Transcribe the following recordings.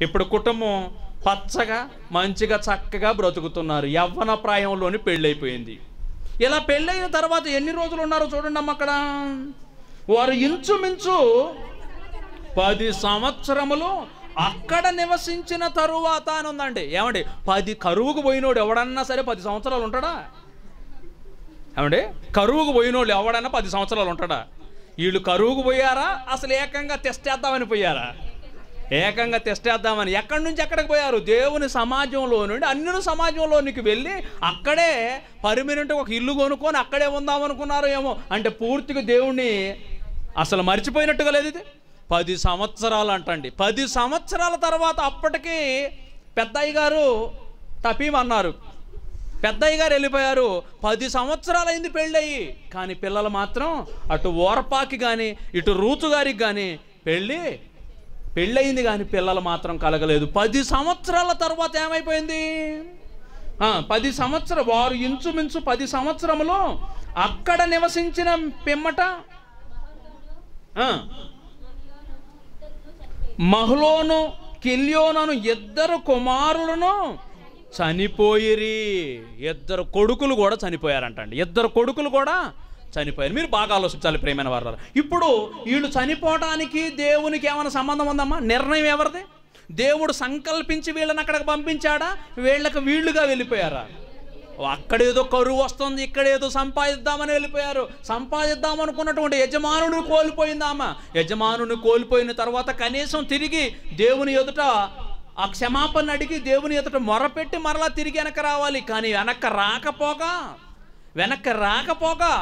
ఇప్పుడు కుటుంబం పచ్చగా మంచిగా చక్కగా బ్రతుకుతున్నారు యవ్వన ప్రాయంలోని పెళ్ళైపోయింది ఇలా పెళ్ళైన తర్వాత ఎన్ని రోజులు ఉన్నారో చూడండి అమ్మ అక్కడ వారు ఇంచుమించు పది సంవత్సరములు అక్కడ నివసించిన తరువాత అని ఉందండి ఏమండి పది కరువుకు పోయినోడు ఎవడన్నా సరే పది సంవత్సరాలు ఉంటాడా ఏమండి కరువుకు పోయినోళ్ళు ఎవడన్నా పది సంవత్సరాలు ఉంటాడా వీళ్ళు కరువుకు పోయారా అసలు ఏకంగా తెస్టేద్దామని పోయారా ఏకంగా తెస్టేద్దామని ఎక్కడి నుంచి ఎక్కడికి పోయారు దేవుని సమాజంలో నుండి అన్ని సమాజంలోనికి వెళ్ళి అక్కడే పర్మినెంట్ ఒక ఇల్లు కొనుక్కొని అక్కడే ఉందామనుకున్నారు ఏమో అంటే పూర్తిగా దేవుణ్ణి అసలు మర్చిపోయినట్టుగా లేదు ఇది పది సంవత్సరాలు అంటండి పది సంవత్సరాల తర్వాత అప్పటికి పెద్దయ్య గారు తపీమన్నారు పెద్దయ్య గారు వెళ్ళిపోయారు పది సంవత్సరాలైంది పెళ్ళయి కానీ పిల్లలు మాత్రం అటు ఓరపాకి కానీ ఇటు రూతు గారికి కానీ పెళ్ళి పెళ్ళయింది కానీ పిల్లలు మాత్రం కలగలేదు పది సంవత్సరాల తర్వాత ఏమైపోయింది ఆ, పది సంవత్సరం వారు ఇంచుమించు పది సంవత్సరములో అక్కడ నివసించిన పిమ్మట ఆ, మహ్లోను కిల్యోనను ఇద్దరు కుమారులను చనిపోయిరి ఇద్దరు కొడుకులు కూడా చనిపోయారంటండి ఇద్దరు కొడుకులు కూడా చనిపోయారు మీరు బాగా ఆలోచించాలి ప్రేమైన వారు ఇప్పుడు వీళ్ళు చనిపోవటానికి దేవునికి ఏమైనా సంబంధం ఉందమ్మా నిర్ణయం ఎవరిది దేవుడు సంకల్పించి వీళ్ళని అక్కడికి పంపించాడా వీళ్ళకి వీళ్ళుగా వెళ్ళిపోయారా అక్కడేదో కరువు వస్తుంది ఇక్కడేదో సంపాదిద్దామని వెళ్ళిపోయారు సంపాదిద్దాం అనుకున్నటువంటి యజమానుని కోల్పోయింది ఆమె యజమానుని కోల్పోయిన తర్వాత కనీసం తిరిగి దేవుని ఎదుట ఆ క్షమాపణ అడిగి దేవుని ఎదుట మొరపెట్టి మరలా తిరిగి వెనక్కి రావాలి కానీ వెనక్కి రాకపోగా వెనక్కి రాకపోగా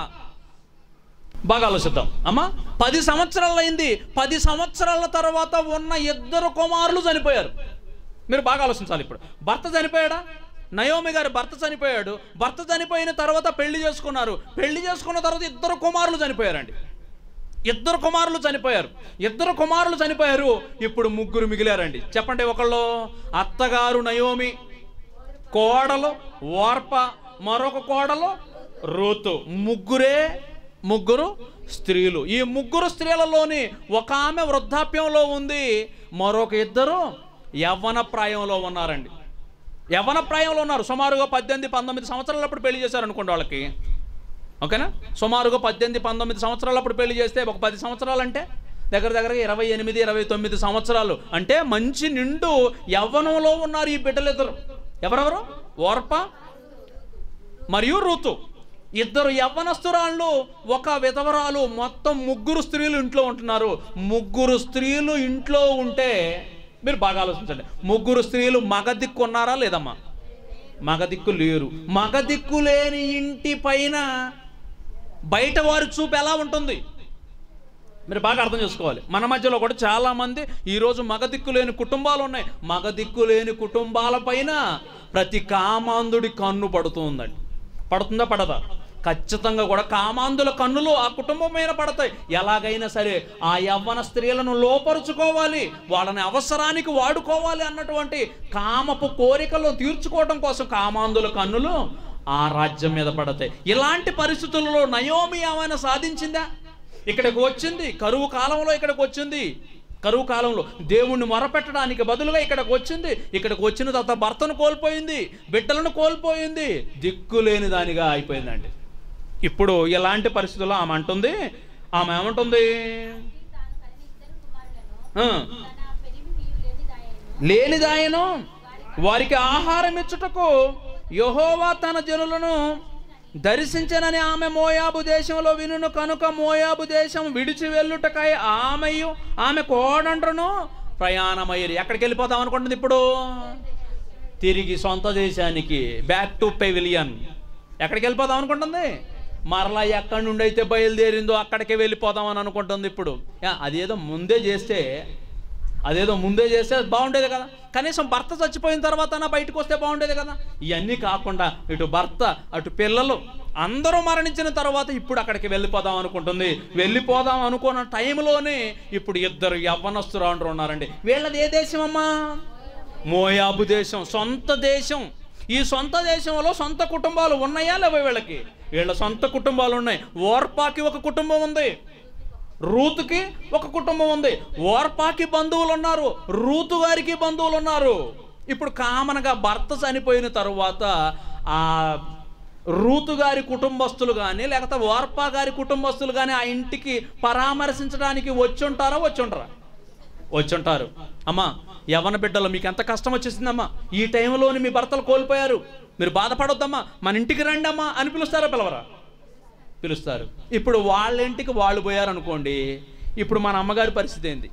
బాగా ఆలోచిద్దాం అమ్మా పది సంవత్సరాలు అయింది పది సంవత్సరాల తర్వాత ఉన్న ఇద్దరు కుమారులు చనిపోయారు మీరు బాగా ఆలోచించాలి ఇప్పుడు భర్త చనిపోయాడా నయోమి గారి భర్త చనిపోయాడు భర్త చనిపోయిన తర్వాత పెళ్లి చేసుకున్నారు పెళ్లి చేసుకున్న తర్వాత ఇద్దరు కుమారులు చనిపోయారండి ఇద్దరు కుమారులు చనిపోయారు ఇద్దరు కుమారులు చనిపోయారు ఇప్పుడు ముగ్గురు మిగిలారండి చెప్పండి ఒకళ్ళు అత్తగారు నయోమి కోడలు ఓర్ప మరొక కోడలు రూతు ముగ్గురే ముగ్గురు స్త్రీలు ఈ ముగ్గురు స్త్రీలలోని ఒక ఆమె వృద్ధాప్యంలో ఉంది మరొక ఇద్దరు యవ్వన ప్రాయంలో ఉన్నారండి యవ్వన ప్రాయంలో ఉన్నారు సుమారుగా పద్దెనిమిది పంతొమ్మిది సంవత్సరాలప్పుడు పెళ్లి చేశారు అనుకోండి వాళ్ళకి ఓకేనా సుమారుగా పద్దెనిమిది పంతొమ్మిది సంవత్సరాలప్పుడు పెళ్లి చేస్తే ఒక పది సంవత్సరాలు అంటే దగ్గర దగ్గర ఇరవై ఎనిమిది ఇరవై తొమ్మిది సంవత్సరాలు అంటే మంచి నిండు యవ్వనంలో ఉన్నారు ఈ బిడ్డలిద్దరు ఎవరెవరు ఓర్ప మరియు ఋతు ఇద్దరు యవ్వనస్తురాళ్ళు ఒక విధవరాలు మొత్తం ముగ్గురు స్త్రీలు ఇంట్లో ఉంటున్నారు ముగ్గురు స్త్రీలు ఇంట్లో ఉంటే మీరు బాగా ఆలోచించండి ముగ్గురు స్త్రీలు మగ దిక్కు ఉన్నారా లేదమ్మా మగ దిక్కు లేరు మగ దిక్కు లేని ఇంటి పైన బయట వారి చూపు ఎలా ఉంటుంది మీరు బాగా అర్థం చేసుకోవాలి మన మధ్యలో కూడా చాలా మంది ఈరోజు మగ దిక్కు లేని కుటుంబాలు ఉన్నాయి మగ దిక్కు లేని కుటుంబాల పైన ప్రతి కామాంధుడి కన్ను పడుతుందండి పడుతుందా పడదా ఖచ్చితంగా కూడా కామాంధుల కన్నులు ఆ కుటుంబం మీద పడతాయి ఎలాగైనా సరే ఆ యవ్వన స్త్రీలను లోపరుచుకోవాలి వాళ్ళని అవసరానికి వాడుకోవాలి అన్నటువంటి కామపు కోరికలు తీర్చుకోవడం కోసం కామాంధుల కన్నులు ఆ రాజ్యం మీద పడతాయి ఇలాంటి పరిస్థితులలో నయోమి ఏమైనా సాధించిందా ఇక్కడికి వచ్చింది కరువు కాలంలో ఇక్కడికి వచ్చింది కరువు కాలంలో దేవుణ్ణి మొరపెట్టడానికి బదులుగా ఇక్కడికి వచ్చింది ఇక్కడికి వచ్చిన తర్వాత భర్తను కోల్పోయింది బిడ్డలను కోల్పోయింది దిక్కులేని దానిగా అయిపోయిందండి ఇప్పుడు ఇలాంటి పరిస్థితుల్లో ఆమె అంటుంది ఆమె ఏమంటుంది ఆ, లేనిదాయను వారికి ఆహారం ఇచ్చుటకు యహోవా తన జనులను దర్శించనని ఆమె మోయాబు దేశంలో వినును కనుక మోయాబు దేశం విడిచి వెళ్ళుటకై ఆమెయు ఆమె కోడండ్రును ప్రయాణమయ్యారు ఎక్కడికి వెళ్ళిపోతాం అనుకుంటుంది ఇప్పుడు తిరిగి సొంత దేశానికి బ్యాక్ టు పెవిలియన్ ఎక్కడికి వెళ్ళిపోదాం అనుకుంటుంది మరలా ఎక్కడి నుండి అయితే బయలుదేరిందో అక్కడికే వెళ్ళిపోదామని అనుకుంటుంది ఇప్పుడు యా, అదేదో ముందే చేస్తే అదేదో ముందే చేస్తే అది బాగుండేది కదా కనీసం భర్త చచ్చిపోయిన తర్వాత బయటకు వస్తే బాగుండేది కదా ఇవన్నీ కాకుండా ఇటు భర్త అటు పిల్లలు అందరూ మరణించిన తర్వాత ఇప్పుడు అక్కడికి వెళ్ళిపోదాం అనుకుంటుంది వెళ్ళిపోదాం అనుకున్న టైంలోనే ఇప్పుడు ఇద్దరు యవ్వనస్తురాండ్రు ఉన్నారండి వీళ్ళది ఏ దేశం అమ్మా మోయాబు దేశం సొంత దేశం ఈ సొంత దేశంలో సొంత కుటుంబాలు ఉన్నాయా లేవా వీళ్ళకి వీళ్ళ సొంత కుటుంబాలు ఉన్నాయి ఓర్పాకి ఒక కుటుంబం ఉంది రూతుకి ఒక కుటుంబం ఉంది ఓర్పాకి బంధువులు ఉన్నారు రూతు గారికి బంధువులు ఉన్నారు ఇప్పుడు కామన్గా భర్త చనిపోయిన తరువాత ఆ రూతు గారి కుటుంబస్తులు కానీ లేకపోతే ఓర్పా గారి కుటుంబస్తులు కానీ ఆ ఇంటికి పరామర్శించడానికి వచ్చి ఉంటారా వచ్చి ఉంటారా వచ్చి ఉంటారు అమ్మా యవన బిడ్డలు మీకు ఎంత కష్టం వచ్చేసిందమ్మా ఈ టైంలోని మీ భర్తలు కోల్పోయారు మీరు బాధపడొద్దమ్మా మన ఇంటికి రండి అమ్మా అని పిలుస్తారా పిలవరా పిలుస్తారు ఇప్పుడు వాళ్ళ ఇంటికి వాళ్ళు పోయారనుకోండి ఇప్పుడు మన అమ్మగారి పరిస్థితి ఏంది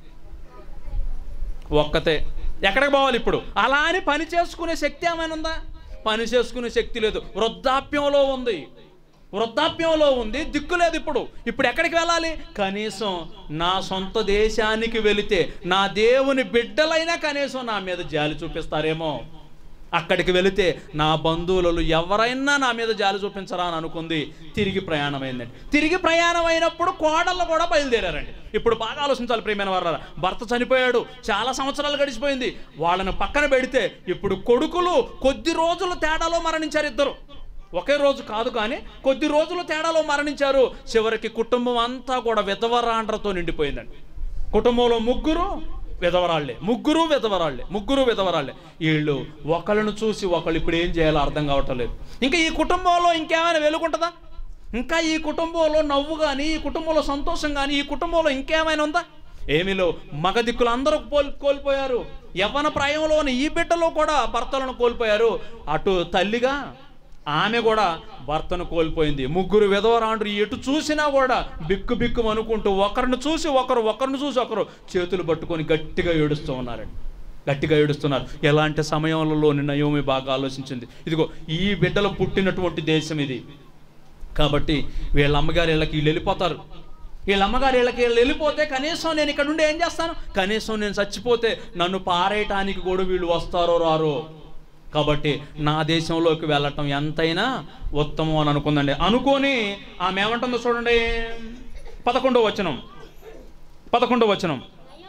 ఒక్కతే ఎక్కడికి పోవాలి ఇప్పుడు అలా అని పని చేసుకునే శక్తి ఏమైనా ఉందా పని చేసుకునే శక్తి లేదు వృద్ధాప్యంలో ఉంది వృద్ధాప్యంలో ఉంది దిక్కు లేదు ఇప్పుడు ఇప్పుడు ఎక్కడికి వెళ్ళాలి కనీసం నా సొంత దేశానికి వెళితే నా దేవుని బిడ్డలైనా కనీసం నా మీద జాలి చూపిస్తారేమో అక్కడికి వెళితే నా బంధువులలో ఎవరైనా నా మీద జాలి చూపించరా అని అనుకుంది తిరిగి ప్రయాణమైందండి తిరిగి ప్రయాణం అయినప్పుడు కోడళ్ళు కూడా బయలుదేరారండి ఇప్పుడు బాగా ఆలోచించాలి ప్రియమైన వారు భర్త చనిపోయాడు చాలా సంవత్సరాలు గడిచిపోయింది వాళ్ళని పక్కన పెడితే ఇప్పుడు కొడుకులు కొద్ది రోజుల తేడాలో మరణించారు ఇద్దరు ఒకే రోజు కాదు కానీ కొద్ది రోజుల తేడాలో మరణించారు చివరికి కుటుంబం అంతా కూడా విధవరాండ్రతో నిండిపోయిందండి కుటుంబంలో ముగ్గురు విధవరాళ్లే ముగ్గురు విధవరాళ్లే ముగ్గురు విధవరాళ్లే వీళ్ళు ఒకళ్ళను చూసి ఒకళ్ళు ఇప్పుడు ఏం చేయాలో అర్థం కావటం లేదు ఇంకా ఈ కుటుంబంలో ఇంకేమైనా వెలుగుంటుందా ఇంకా ఈ కుటుంబంలో నవ్వు కానీ ఈ కుటుంబంలో సంతోషం కానీ ఈ కుటుంబంలో ఇంకేమైనా ఉందా ఏమీలో మగ దిక్కులు అందరూ కోల్ కోల్పోయారు యవ్వన ప్రాయంలోని ఈ బిడ్డలో కూడా భర్తలను కోల్పోయారు అటు తల్లిగా ఆమె కూడా భర్తను కోల్పోయింది ముగ్గురు విధవరాండ్రు ఎటు చూసినా కూడా బిక్కు బిక్కు అనుకుంటూ ఒకరిని చూసి ఒకరు ఒకరిని చూసి ఒకరు చేతులు పట్టుకొని గట్టిగా ఏడుస్తూ ఉన్నారండి గట్టిగా ఏడుస్తున్నారు ఎలాంటి సమయంలో నయోమి బాగా ఆలోచించింది ఇదిగో ఈ బిడ్డలు పుట్టినటువంటి దేశం ఇది కాబట్టి వీళ్ళ అమ్మగారు వీళ్ళకి వీళ్ళు వెళ్ళిపోతారు వీళ్ళ అమ్మగారు వీళ్ళకి వీళ్ళు వెళ్ళిపోతే కనీసం నేను ఇక్కడ నుండి ఏం చేస్తాను కనీసం నేను చచ్చిపోతే నన్ను పారేయటానికి కూడా వీళ్ళు వస్తారో రారో కాబట్టి నా దేశంలోకి వెళ్ళటం ఎంతైనా ఉత్తమం అని అనుకుందండి అనుకొని ఆమె ఏమంటుందో చూడండి పదకొండో వచనం పదకొండో వచనం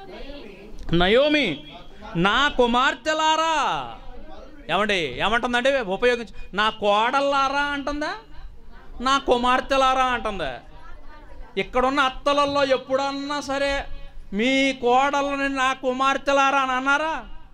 నయోమి నా కుమార్తెలారా ఏమండి ఏమంటుందండి ఉపయోగించి నా కోడల్లారా అంటుందా నా కుమార్తెలారా అంటుందా ఇక్కడున్న అత్తలలో ఎప్పుడన్నా సరే మీ కోడలని నా కుమార్తెలారా అని అన్నారా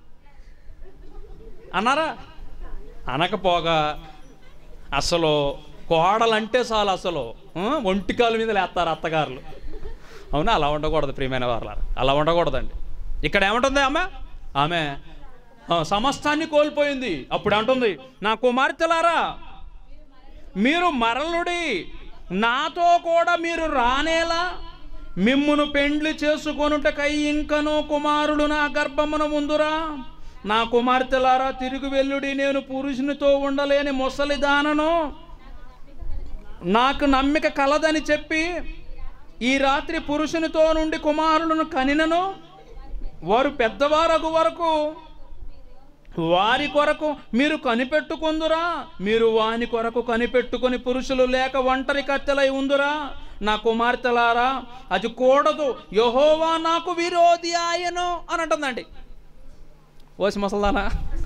అన్నారా అనకపోగా అసలు కోడలంటే చాలు అసలు ఆ, ఒంటికాల మీద లేస్తారు అత్తగారులు అవునా అలా ఉండకూడదు ప్రియమైన వారు అలా ఉండకూడదండి ఇక్కడ ఏమంటుంది ఆమె ఆమె ఆ, సమస్తాన్ని కోల్పోయింది అప్పుడు అంటుంది నా కుమార్తెలారా మీరు మరలుడి నాతో కూడా మీరు రానేలా మిమ్మును పెండ్లి చేసుకొనుటకై ఇంకను కుమారుడు నా గర్భమున ముందురా నా కుమార్తెలారా తిరిగి వెళ్ళుడి నేను పురుషునితో ఉండలేని ముసలిదానను నాకు నమ్మిక కలదని చెప్పి ఈ రాత్రి పురుషునితో నుండి కుమారులను కనినను వారు పెద్దవారగు వరకు వారి కొరకు మీరు కనిపెట్టుకుందురా మీరు వాని కొరకు కనిపెట్టుకొని పురుషులు లేక ఒంటరి కత్తెలై ఉందురా నా కుమార్తెలారా అది కూడదు యహోవా నాకు విరోధి ఆయను అని అంటుందండి ఓసి ముసల్దానా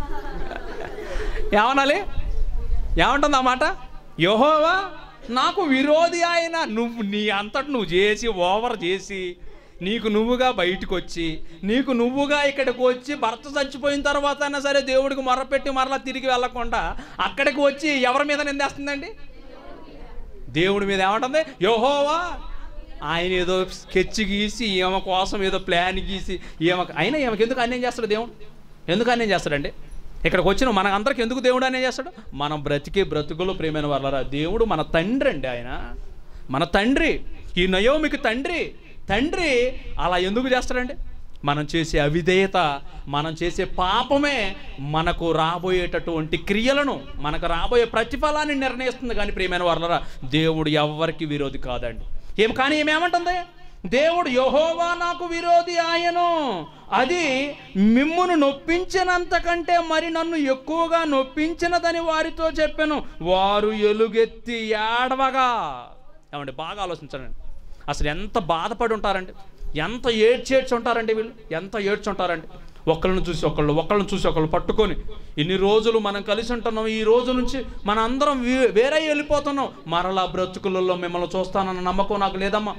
ఏమనాలి ఏమంటుంది ఆ మాట యహోవా నాకు విరోధి ఆయన నువ్వు నీ అంతటి నువ్వు చేసి ఓవర్ చేసి నీకు నువ్వుగా బయటకు వచ్చి నీకు నువ్వుగా ఇక్కడికి వచ్చి భర్త చచ్చిపోయిన తర్వాత అయినా సరే దేవుడికి మొరపెట్టి మరలా తిరిగి వెళ్ళకుండా అక్కడికి వచ్చి ఎవరి మీద నిందేస్తుందండి దేవుడి మీద ఏమంటుంది యోహోవా ఆయన ఏదో స్కెచ్ గీసి ఈమె కోసం ఏదో ప్లాన్ గీసి ఈమె అయినా ఈమెకి ఎందుకు అన్యాయం చేస్తాడు దేవుడు ఎందుకు అన్యాయం చేస్తాడండి ఇక్కడికి వచ్చిన మన అందరికి ఎందుకు దేవుడు అన్యాయం చేస్తాడు మనం బ్రతికే బ్రతుకులు ప్రేమైన వాళ్ళరా దేవుడు మన తండ్రి అండి ఆయన మన తండ్రి ఈ నయోమికి తండ్రి తండ్రి అలా ఎందుకు చేస్తాడండి మనం చేసే అవిధేయత మనం చేసే పాపమే మనకు రాబోయేటటువంటి క్రియలను మనకు రాబోయే ప్రతిఫలాన్ని నిర్ణయిస్తుంది కానీ ప్రియమైన వాళ్ళరా దేవుడు ఎవ్వరికి విరోధి కాదండి ఏం కానీ ఏమేమంటుంది దేవుడు యహోవా నాకు విరోధి ఆయను అది మిమ్మును నొప్పించినంత కంటే మరి నన్ను ఎక్కువగా నొప్పించినదని వారితో చెప్పాను వారు ఎలుగెత్తి ఏడవగా ఏమండి బాగా ఆలోచించండి అసలు ఎంత బాధపడి ఉంటారండి ఎంత ఏడ్చేడ్చి ఉంటారండి వీళ్ళు ఎంత ఏడ్చుంటారండి ఒకళ్ళని చూసి ఒకళ్ళు ఒకళ్ళని చూసి ఒకళ్ళు పట్టుకొని ఇన్ని రోజులు మనం కలిసి ఉంటున్నాం ఈ రోజు నుంచి మన అందరం వే- వేరే వెళ్ళిపోతున్నాం మరలా బ్రతుకులలో మిమ్మల్ని చూస్తానన్న నమ్మకం నాకు లేదమ్మా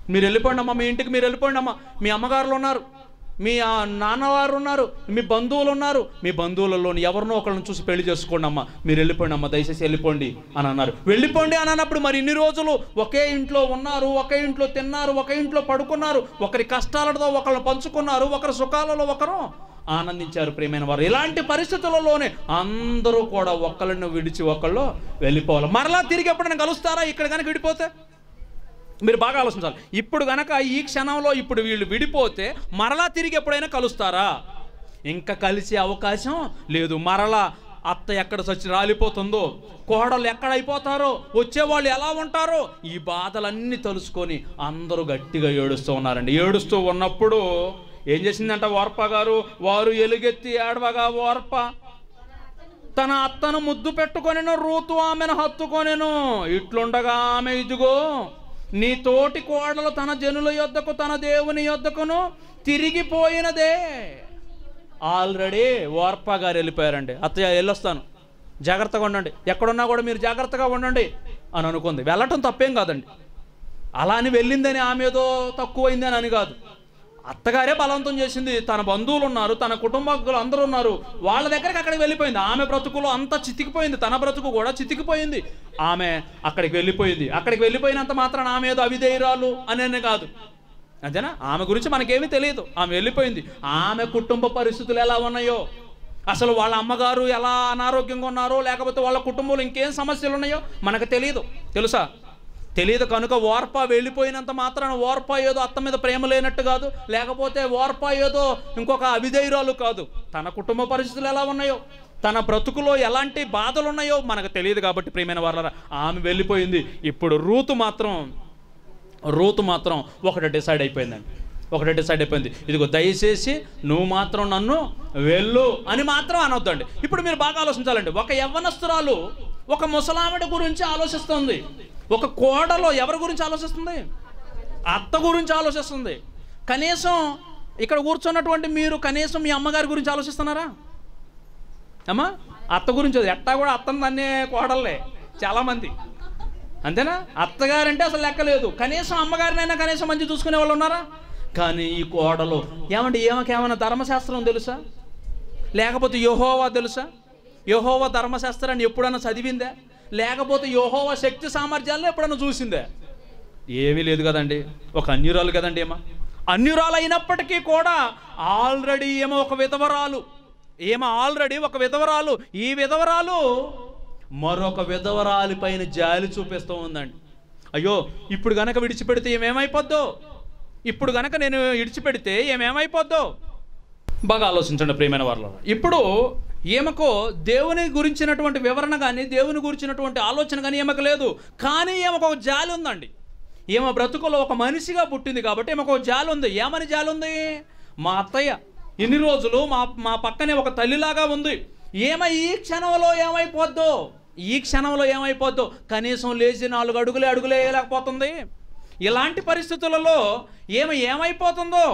మీరు వెళ్ళిపోండి అమ్మా మీ ఇంటికి మీరు వెళ్ళిపోండి అమ్మా మీ అమ్మగారులు ఉన్నారు మీ ఆ, నాన్నవారు ఉన్నారు మీ బంధువులు ఉన్నారు మీ బంధువులలోని ఎవరినో ఒకళ్ళని చూసి పెళ్లి చేసుకోండి అమ్మా మీరు వెళ్ళిపోండి అమ్మా దయచేసి వెళ్ళిపోండి అని అన్నారు వెళ్ళిపోండి అని అన్నప్పుడు మరి ఇన్ని రోజులు ఒకే ఇంట్లో ఉన్నారు ఒకే ఇంట్లో తిన్నారు ఒకే ఇంట్లో పడుకున్నారు ఒకరి కష్టాలతో ఒకళ్ళు పంచుకున్నారు ఒకరి సుఖాలలో ఒకరు ఆనందించారు ప్రియమైన వారు ఇలాంటి పరిస్థితులలోనే అందరూ కూడా ఒకళ్ళని విడిచి ఒకళ్ళు వెళ్ళిపోవాలి మరలా తిరిగి ఎప్పుడైనా కలుస్తారా ఇక్కడ కనుక విడిపోతే మీరు బాగా ఆలోచించాలి ఇప్పుడు గనక ఈ క్షణంలో ఇప్పుడు వీళ్ళు విడిపోతే మరలా తిరిగి ఎప్పుడైనా కలుస్తారా ఇంకా కలిసే అవకాశం లేదు మరలా అత్త ఎక్కడ చచ్చి రాలిపోతుందో కోడలు ఎక్కడ అయిపోతారో వచ్చేవాళ్ళు ఎలా ఉంటారో ఈ బాధలన్నీ తెలుసుకొని అందరూ గట్టిగా ఏడుస్తూ ఉన్నారండి ఏడుస్తూ ఉన్నప్పుడు ఏం చేసిందంట వార్ప గారు వారు ఎలుగెత్తి ఏడవగా వార్ప తన అత్తను ముద్దు పెట్టుకొనెను రూతు ఆమెను హత్తుకొనెను ఇట్లుండగా ఆమె ఇదిగో నీ తోటి కోడలు తన జనుల యొద్దకు తన దేవుని యొద్దకును తిరిగిపోయినదే ఆల్రెడీ వార్ప గారు వెళ్ళిపోయారండి అత్తయ్య వెళ్ళొస్తాను జాగ్రత్తగా ఉండండి ఎక్కడున్నా కూడా మీరు జాగ్రత్తగా ఉండండి అని అనుకుంది వెళ్ళటం తప్పేం కాదండి అలా అని వెళ్ళిందని ఆమె ఏదో తక్కువైంది అని అని కాదు అత్తగారే బలవంతం చేసింది తన బంధువులు ఉన్నారు తన కుటుంబకులు అందరూ ఉన్నారు వాళ్ళ దగ్గరికి అక్కడికి వెళ్ళిపోయింది ఆమె బ్రతుకులో అంతా చితికిపోయింది తన బ్రతుకు కూడా చితికిపోయింది ఆమె అక్కడికి వెళ్ళిపోయింది అక్కడికి వెళ్ళిపోయినంత మాత్రాన ఆమె ఏదో అవిధేయురాలు అనే కాదు అంతేనా ఆమె గురించి మనకేమీ తెలియదు ఆమె వెళ్ళిపోయింది ఆమె కుటుంబ పరిస్థితులు ఎలా ఉన్నాయో అసలు వాళ్ళ అమ్మగారు ఎలా అనారోగ్యంగా ఉన్నారో లేకపోతే వాళ్ళ కుటుంబంలో ఇంకేం సమస్యలు ఉన్నాయో మనకు తెలియదు తెలుసా తెలియదు కనుక ఓర్ప వెళ్ళిపోయినంత మాత్రాన ఓర్ప ఏదో అత్త మీద ప్రేమ లేనట్టు కాదు లేకపోతే ఓర్ప ఏదో ఇంకొక అవిధేయురాలు కాదు తన కుటుంబ పరిస్థితులు ఎలా ఉన్నాయో తన బ్రతుకులో ఎలాంటి బాధలు ఉన్నాయో మనకు తెలియదు కాబట్టి ప్రియమైన వాళ్ళ ఆమె వెళ్ళిపోయింది ఇప్పుడు రూతు మాత్రం రూతు మాత్రం ఒకటి డిసైడ్ అయిపోయిందండి ఒకటి డిసైడ్ అయిపోయింది ఇదిగో దయచేసి నువ్వు మాత్రం నన్ను వెళ్ళు అని మాత్రం అనొద్దండి ఇప్పుడు మీరు బాగా ఆలోచించాలండి ఒక యవ్వనస్తురాలు ఒక ముసలావిడ గురించి ఆలోచిస్తుంది ఒక కోడలో ఎవరి గురించి ఆలోచిస్తుంది అత్త గురించి ఆలోచిస్తుంది కనీసం ఇక్కడ కూర్చున్నటువంటి మీరు కనీసం మీ అమ్మగారి గురించి ఆలోచిస్తున్నారా అమ్మా అత్త గురించి అది ఎట్టా కూడా అత్తని దాన్నే కోడల్లే చాలామంది అంతేనా అత్తగారంటే అసలు లెక్కలేదు కనీసం అమ్మగారినైనా కనీసం మంచి చూసుకునే వాళ్ళు ఉన్నారా కానీ ఈ కోడలు ఏమంటే ఏమకేమైనా ధర్మశాస్త్రం తెలుసా లేకపోతే యహోవా తెలుసా యహోవా ధర్మశాస్త్రాన్ని ఎప్పుడన్నా చదివిందా లేకపోతే యహోవా శక్తి సామర్థ్యాలను ఎప్పుడన్నా చూసిందే ఏమీ లేదు కదండి ఒక అన్యురాలు కదండి ఏమో అన్యురాలు అయినప్పటికీ కూడా ఆల్రెడీ ఏమో ఒక విధవరాలు ఏమో ఆల్రెడీ ఒక విధవరాలు ఈ విధవరాలు మరొక విధవరాలి పైన జాలి చూపిస్తూ ఉందండి అయ్యో ఇప్పుడు గనక విడిచిపెడితే ఏమేమైపోద్దో ఇప్పుడు గనక నేను విడిచిపెడితే ఏమేమైపోద్దో బాగా ఆలోచించండి ప్రియమైన వాళ్ళ ఇప్పుడు ఈమెకు దేవుని గురించినటువంటి వివరణ కానీ దేవుని గురించినటువంటి ఆలోచన కానీ ఈమెకు లేదు కానీ ఈమెకు ఒక జాలి ఉందండి ఈమె బ్రతుకులో ఒక మనిషిగా పుట్టింది కాబట్టి ఈమెకు ఒక జాలి ఉంది ఏమని జాలి ఉంది మా అత్తయ్య ఇన్ని రోజులు మా మా పక్కనే ఒక తల్లిలాగా ఉంది ఏమై ఈ క్షణంలో ఏమైపోద్దో ఈ క్షణంలో ఏమైపోద్దో కనీసం లేచి నాలుగు అడుగులే అడుగులే వేయలేకపోతుంది ఇలాంటి పరిస్థితులలో ఏమి ఏమైపోతుందో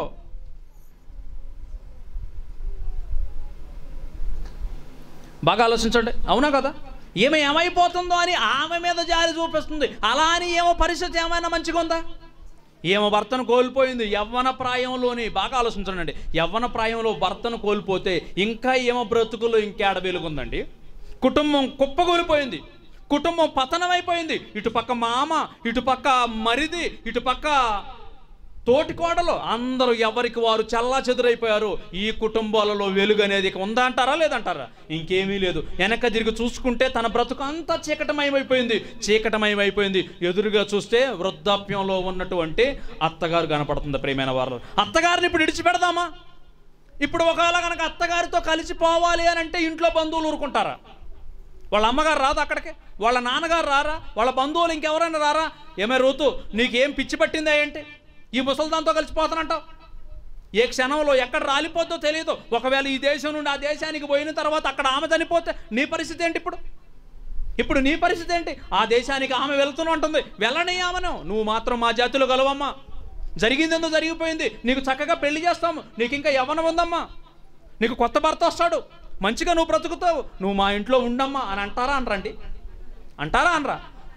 బాగా ఆలోచించండి అవునా కదా ఏమి ఏమైపోతుందో అని ఆమె మీద జారి చూపిస్తుంది అలా అని ఏమో పరిస్థితి ఏమైనా మంచిగా ఉందా ఏమో భర్తను కోల్పోయింది యవ్వన ప్రాయంలోని బాగా ఆలోచించండి యవ్వన ప్రాయంలో భర్తను కోల్పోతే ఇంకా ఏమో బ్రతుకులో ఇంకేడ వెలుగుందండి కుటుంబం కుప్పగూలిపోయింది కుటుంబం పతనమైపోయింది ఇటు పక్క మామ ఇటు పక్క మరిది ఇటు పక్క తోటి కోడలు అందరూ ఎవరికి వారు చల్లా చెదురైపోయారు ఈ కుటుంబాలలో వెలుగు అనేది ఇక ఉందా అంటారా లేదంటారా ఇంకేమీ లేదు వెనక తిరిగి చూసుకుంటే తన బ్రతుకు అంతా చీకటమయమైపోయింది చీకటమయమైపోయింది ఎదురుగా చూస్తే వృద్ధాప్యంలో ఉన్నటువంటి అత్తగారు కనపడుతుంది ప్రియమైన వారు అత్తగారిని ఇప్పుడు విడిచిపెడదామా ఇప్పుడు ఒకవేళ కనుక అత్తగారితో కలిసిపోవాలి అని అంటే ఇంట్లో బంధువులు ఊరుకుంటారా వాళ్ళ అమ్మగారు రాదు అక్కడికి వాళ్ళ నాన్నగారు రారా వాళ్ళ బంధువులు ఇంకెవరైనా రారా ఏమే రూతు నీకేం పిచ్చి పట్టిందా ఏంటి ఈ ముసల్దాంతో కలిసిపోతానంటావు ఏ క్షణంలో ఎక్కడ రాలిపోద్దో తెలియదు ఒకవేళ ఈ దేశం నుండి ఆ దేశానికి పోయిన తర్వాత అక్కడ ఆమె చనిపోతే నీ పరిస్థితి ఏంటి ఇప్పుడు ఇప్పుడు నీ పరిస్థితి ఏంటి ఆ దేశానికి ఆమె వెళ్తూనే ఉంటుంది వెళ్ళని ఆమెను నువ్వు మాత్రం మా జాతిలో గలవమ్మా జరిగిందేందో జరిగిపోయింది నీకు చక్కగా పెళ్లి చేస్తాము నీకు ఇంకా యవ్వనం ఉందమ్మా నీకు కొత్త భర్త వస్తాడు మంచిగా నువ్వు బ్రతుకుతావు నువ్వు మా ఇంట్లో ఉండమ్మా అని అంటారా అనరండి అంటారా అనరా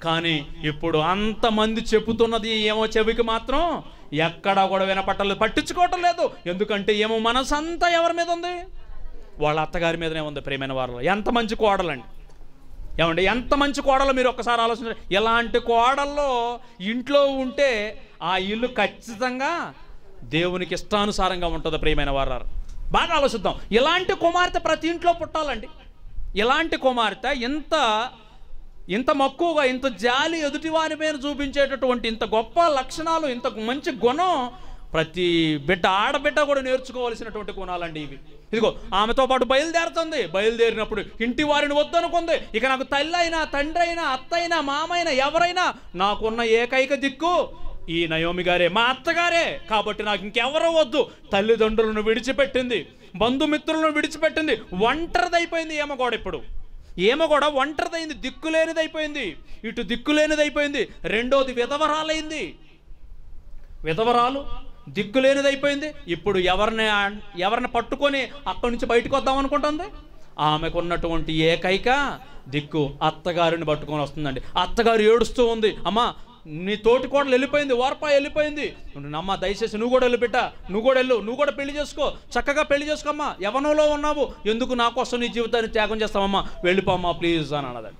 కానీ ఇప్పుడు అంతమంది చెబుతున్నది ఏమో చెవికి మాత్రం ఎక్కడా కూడా వినపట్టలేదు పట్టించుకోవటం లేదు ఎందుకంటే ఏమో మనసంతా ఎవరి మీద ఉంది వాళ్ళ అత్తగారి మీదనే ఉంది ప్రేమైన వారిలో ఎంత మంచి కోడలండి ఏమండి ఎంత మంచి కోడలు మీరు ఒక్కసారి ఆలోచించండి ఎలాంటి కోడల్లో ఇంట్లో ఉంటే ఆ ఇల్లు ఖచ్చితంగా దేవునికి ఇష్టానుసారంగా ఉంటుంది ప్రియమైన వారు బాగా ఆలోచిద్దాం ఇలాంటి కుమార్తె ప్రతి ఇంట్లో పుట్టాలండి ఇలాంటి కుమార్తె ఇంత ఇంత మక్కువగా ఇంత జాలి ఎదుటివారి మీద చూపించేటటువంటి ఇంత గొప్ప లక్షణాలు ఇంత మంచి గుణం ప్రతి బిడ్డ ఆడబిడ్డ కూడా నేర్చుకోవాల్సినటువంటి గుణాలండి ఇవి ఇదిగో ఆమెతో పాటు బయలుదేరుతుంది బయలుదేరినప్పుడు ఇంటి వారిని వద్దనుకుంది ఇక నాకు తల్లి అయినా తండ్రి అయినా అత్త అయినా మామైనా ఎవరైనా నాకున్న ఏకైక దిక్కు ఈ నయోమి గారే మా అత్తగారే కాబట్టి నాకు ఇంకెవరో వద్దు తల్లిదండ్రులను విడిచిపెట్టింది బంధుమిత్రులను విడిచిపెట్టింది ఒంటరిదైపోయింది ఏమో కూడా ఇప్పుడు ఏమో కూడా ఒంటరిదైంది దిక్కులేనిదైపోయింది ఇటు దిక్కులేనిదైపోయింది రెండోది విధవరాలైంది విధవరాలు దిక్కులేనిదైపోయింది ఇప్పుడు ఎవరిని ఎవరిని పట్టుకొని అక్కడి నుంచి బయటకు వద్దాం అనుకుంటుంది ఆమెకు ఉన్నటువంటి ఏకైక దిక్కు అత్తగారిని పట్టుకొని వస్తుందండి అత్తగారు ఏడుస్తూ ఉంది అమ్మా నీ తోటి కోడలు వెళ్ళిపోయింది వార్పా వెళ్ళిపోయింది అమ్మ దయచేసి నువ్వు కూడా వెళ్ళిపెట్టా నువ్వు కూడా వెళ్ళు నువ్వు కూడా పెళ్లి చేసుకో చక్కగా పెళ్లి చేసుకోమ్మా యవనంలో ఉన్నావు ఎందుకు నా కోసం నీ జీవితాన్ని త్యాగం చేస్తావమ్మా వెళ్ళిపోమ్మా ప్లీజ్ అని అన్నదండి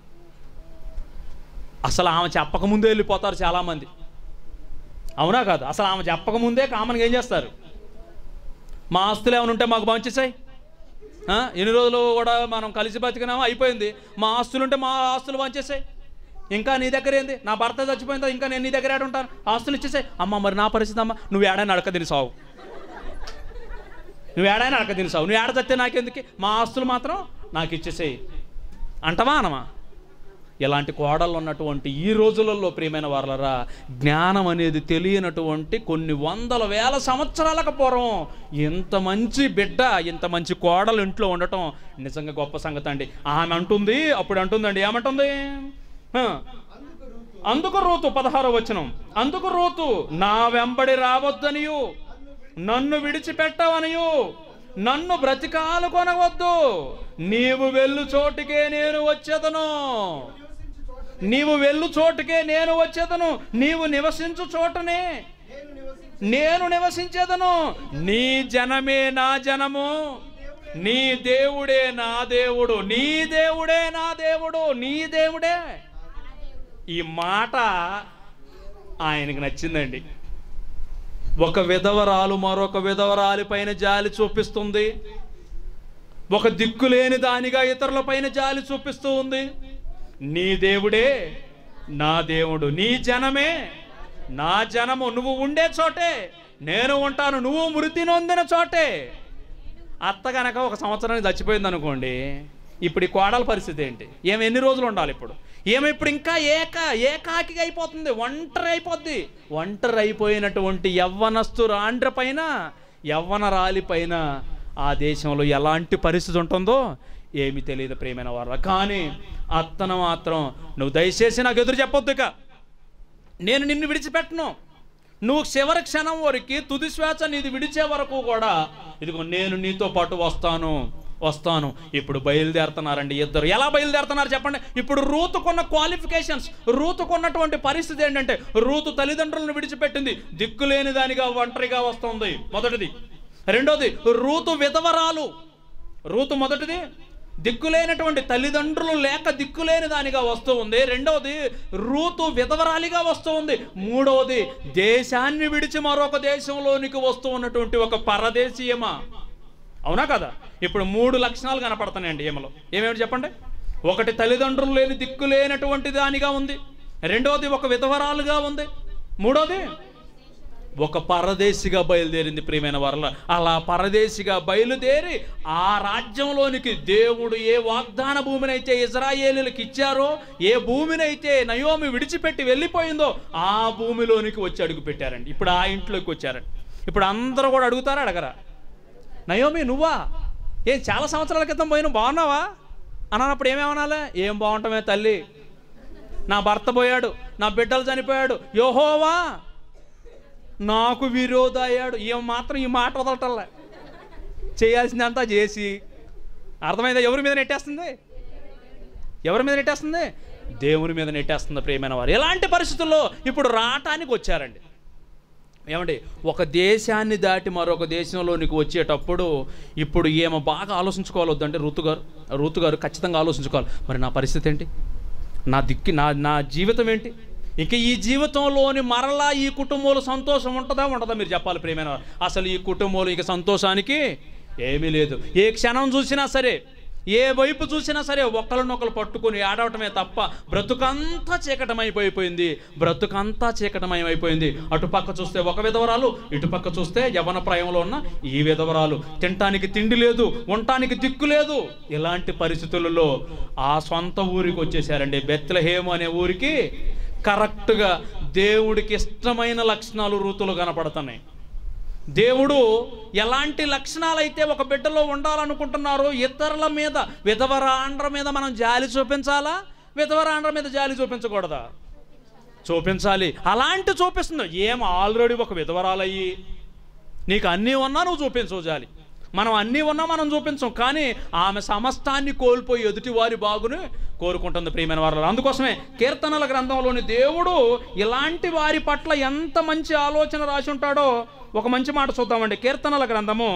అసలు ఆమె చెప్పకముందే వెళ్ళిపోతారు చాలామంది అవునా కాదు అసలు ఆమె చెప్పకముందే కామన్గా ఏం చేస్తారు మా ఆస్తులు ఏమైనా ఉంటే మాకు పంచేసాయి ఎన్ని రోజులు కూడా మనం కలిసి బతికినామో అయిపోయింది మా ఆస్తులు ఉంటే మా ఆస్తులు పంచేసాయి ఇంకా నీ దగ్గర ఏంది నా భర్త చచ్చిపోయిందో ఇంకా నేను నీ దగ్గర ఏడు ఉంటాను ఆస్తులు ఇచ్చేసాయి అమ్మ మరి నా పరిస్థితి అమ్మ నువ్వు ఏడైనా అడక తిని సావు నువ్వు ఏడైనా అడక తిని సావు నువ్వు ఏడ చస్తే నాకెందుకు మా ఆస్తులు మాత్రం నాకు ఇచ్చేసేయి అంటవా అనమా ఇలాంటి కోడలు ఉన్నటువంటి ఈ రోజులలో ప్రియమైన వారలరా జ్ఞానం అనేది తెలియనటువంటి కొన్ని వందల వేల సంవత్సరాలకు పూర్వం ఇంత మంచి బిడ్డ ఇంత మంచి కోడలు ఇంట్లో ఉండటం నిజంగా గొప్ప సంగతి అండి ఆమె అంటుంది అప్పుడు అంటుందండి ఏమంటుంది హ. అందుకు రూతు పదహారో వచనం అందుకు రూతు నా వెంబడి రావద్దనియు నన్ను విడిచిపెట్టవనియు నన్ను బ్రతికాలు కొనవద్దు నీవు వెళ్ళు చోటుకే నేను వచ్చేదను నీవు వెళ్ళు చోటుకే నేను వచ్చేదను నీవు నివసించు చోటనే నేను నివసించేదను నీ జనమే నా జనము నీ దేవుడే నా దేవుడు నీ దేవుడే నా దేవుడు నీ దేవుడే ఈ మాట ఆయనకు నచ్చిందండి ఒక విధవరాలు మరొక విధవరాలి పైన జాలి చూపిస్తుంది ఒక దిక్కులేని దానిగా ఇతరుల పైన జాలి చూపిస్తూ ఉంది నీ దేవుడే నా దేవుడు నీ జనమే నా జనము నువ్వు ఉండే చోటే నేను ఉంటాను నువ్వు మృతి నొందిన చోటే అత్త గనక ఒక సంవత్సరానికి చచ్చిపోయింది అనుకోండి ఇప్పుడు ఈ కోడల పరిస్థితి ఏంటి ఏమి ఎన్ని రోజులు ఉండాలి ఇప్పుడు ఏమి ఇప్పుడు ఇంకా ఏక ఏకాకిగా అయిపోతుంది ఒంటరి అయిపోద్ది ఒంటరి అయిపోయినటువంటి యవ్వనస్తు రాండ్ర పైన యవ్వన రాలి పైన ఆ దేశంలో ఎలాంటి పరిస్థితి ఉంటుందో ఏమి తెలియదు ప్రేమైన వారు కానీ అత్తను మాత్రం నువ్వు దయచేసి నాకు ఎదురు చెప్పొద్దు ఇక నేను నిన్ను విడిచిపెట్టను నువ్వు చివరి క్షణం వరకు తుది శ్వాస నీది విడిచే వరకు కూడా ఇదిగో నేను నీతో పాటు వస్తాను వస్తాను ఇప్పుడు బయలుదేరుతున్నారండి ఇద్దరు ఎలా బయలుదేరుతున్నారు చెప్పండి ఇప్పుడు రూతుకున్న క్వాలిఫికేషన్స్ రూతుకున్నటువంటి పరిస్థితి ఏంటంటే రూతు తల్లిదండ్రులను విడిచిపెట్టింది దిక్కులేని దానిగా ఒంటరిగా వస్తుంది మొదటిది రెండోది రూతు విధవరాలు రూతు మొదటిది దిక్కులేనటువంటి తల్లిదండ్రులు లేక దిక్కులేని దానిగా వస్తూ ఉంది రెండవది రూతు విధవరాలిగా వస్తూ ఉంది మూడవది దేశాన్ని విడిచి మరొక దేశంలోనికి వస్తూ ఉన్నటువంటి ఒక పరదేశీయమా అవునా కదా ఇప్పుడు మూడు లక్షణాలు కనపడుతున్నాయండి ఏమలో ఏమేమి చెప్పండి ఒకటి తల్లిదండ్రులు లేని దిక్కు లేనటువంటి దానిగా ఉంది రెండవది ఒక విధవరాలుగా ఉంది మూడోది ఒక పరదేశిగా బయలుదేరింది ప్రియమైన వరల అలా పరదేశిగా బయలుదేరి ఆ రాజ్యంలోనికి దేవుడు ఏ వాగ్దాన భూమినైతే ఇజ్రాయేలీలకు ఇచ్చారో ఏ భూమినైతే నయోమి విడిచిపెట్టి వెళ్ళిపోయిందో ఆ భూమిలోనికి వచ్చి అడుగు పెట్టారండి ఇప్పుడు ఆ ఇంట్లోకి వచ్చారండి ఇప్పుడు అందరూ కూడా అడుగుతారా అడగరా నయోమి నువ్వా ఏం చాలా సంవత్సరాల క్రితం పోయిన బాగున్నావా అని అన్నప్పుడు ఏమేమనాలి ఏం బాగుంటామే తల్లి నా భర్త పోయాడు నా బిడ్డలు చనిపోయాడు యోహోవా నాకు విరోధ అయ్యాడు ఏం మాత్రం ఈ మాట వదలటల్లా చేయాల్సిందంతా చేసి అర్థమైందా ఎవరి మీద నెట్టేస్తుంది ఎవరి మీద నెట్టేస్తుంది దేవుని మీద నెట్టేస్తుంది ప్రియమైన వారు ఎలాంటి పరిస్థితుల్లో ఇప్పుడు రావటానికి వచ్చారండి ఏమండి ఒక దేశాన్ని దాటి మరొక దేశంలోనికి వచ్చేటప్పుడు ఇప్పుడు ఏమో బాగా ఆలోచించుకోవాలి వద్దంటే ఋతు గారు ఋతు గారు ఖచ్చితంగా ఆలోచించుకోవాలి మరి నా పరిస్థితి ఏంటి నా దిక్కి నా నా జీవితం ఏంటి ఇక ఈ జీవితంలోని మరలా ఈ కుటుంబంలో సంతోషం ఉంటుందా ఉంటుందా మీరు చెప్పాలి ప్రియమైన వారు. అసలు ఈ కుటుంబంలో ఇక సంతోషానికి ఏమీ లేదు ఏ క్షణం చూసినా సరే ఏ వైపు చూసినా సరే ఒకరినొకరు పట్టుకొని ఆడవటమే తప్ప బ్రతుకంతా చీకటమైపోయిపోయింది బ్రతుకంతా చీకటమయమైపోయింది అటుపక్క చూస్తే ఒక విధవరాలు ఇటుపక్క చూస్తే యవన ప్రాయంలో ఉన్న ఈ విధవరాలు తినటానికి తిండి లేదు ఉండటానికి దిక్కు లేదు ఇలాంటి పరిస్థితులలో ఆ సొంత ఊరికి వచ్చేసారండి బెత్లహేము అనే ఊరికి కరెక్ట్గా దేవుడికి ఇష్టమైన లక్షణాలు ఋతులు కనపడుతున్నాయి దేవుడు ఎలాంటి లక్షణాలైతే ఒక బిడ్డలో ఉండాలనుకుంటున్నారో ఇతరుల మీద విధవరాండ్ర మీద మనం జాలి చూపించాలా విధవరాండ్ర మీద జాలి చూపించకూడదా చూపించాలి అలాంటి చూపిస్తుంది ఏం ఆల్రెడీ ఒక విధవరాలయ్యి నీకు అన్నీ ఉన్నా నువ్వు చూపించవు జాలి మనం అన్నీ ఉన్నా మనం చూపించం కానీ ఆమె సమస్తాన్ని కోల్పోయి ఎదుటి వారి బాగుని కోరుకుంటుంది ప్రియమైన వారు అందుకోసమే కీర్తనల గ్రంథంలోని దేవుడు ఇలాంటి వారి పట్ల ఎంత మంచి ఆలోచన రాసి ఉంటాడో ఒక మంచి మాట చూద్దామండి కీర్తనల గ్రంథము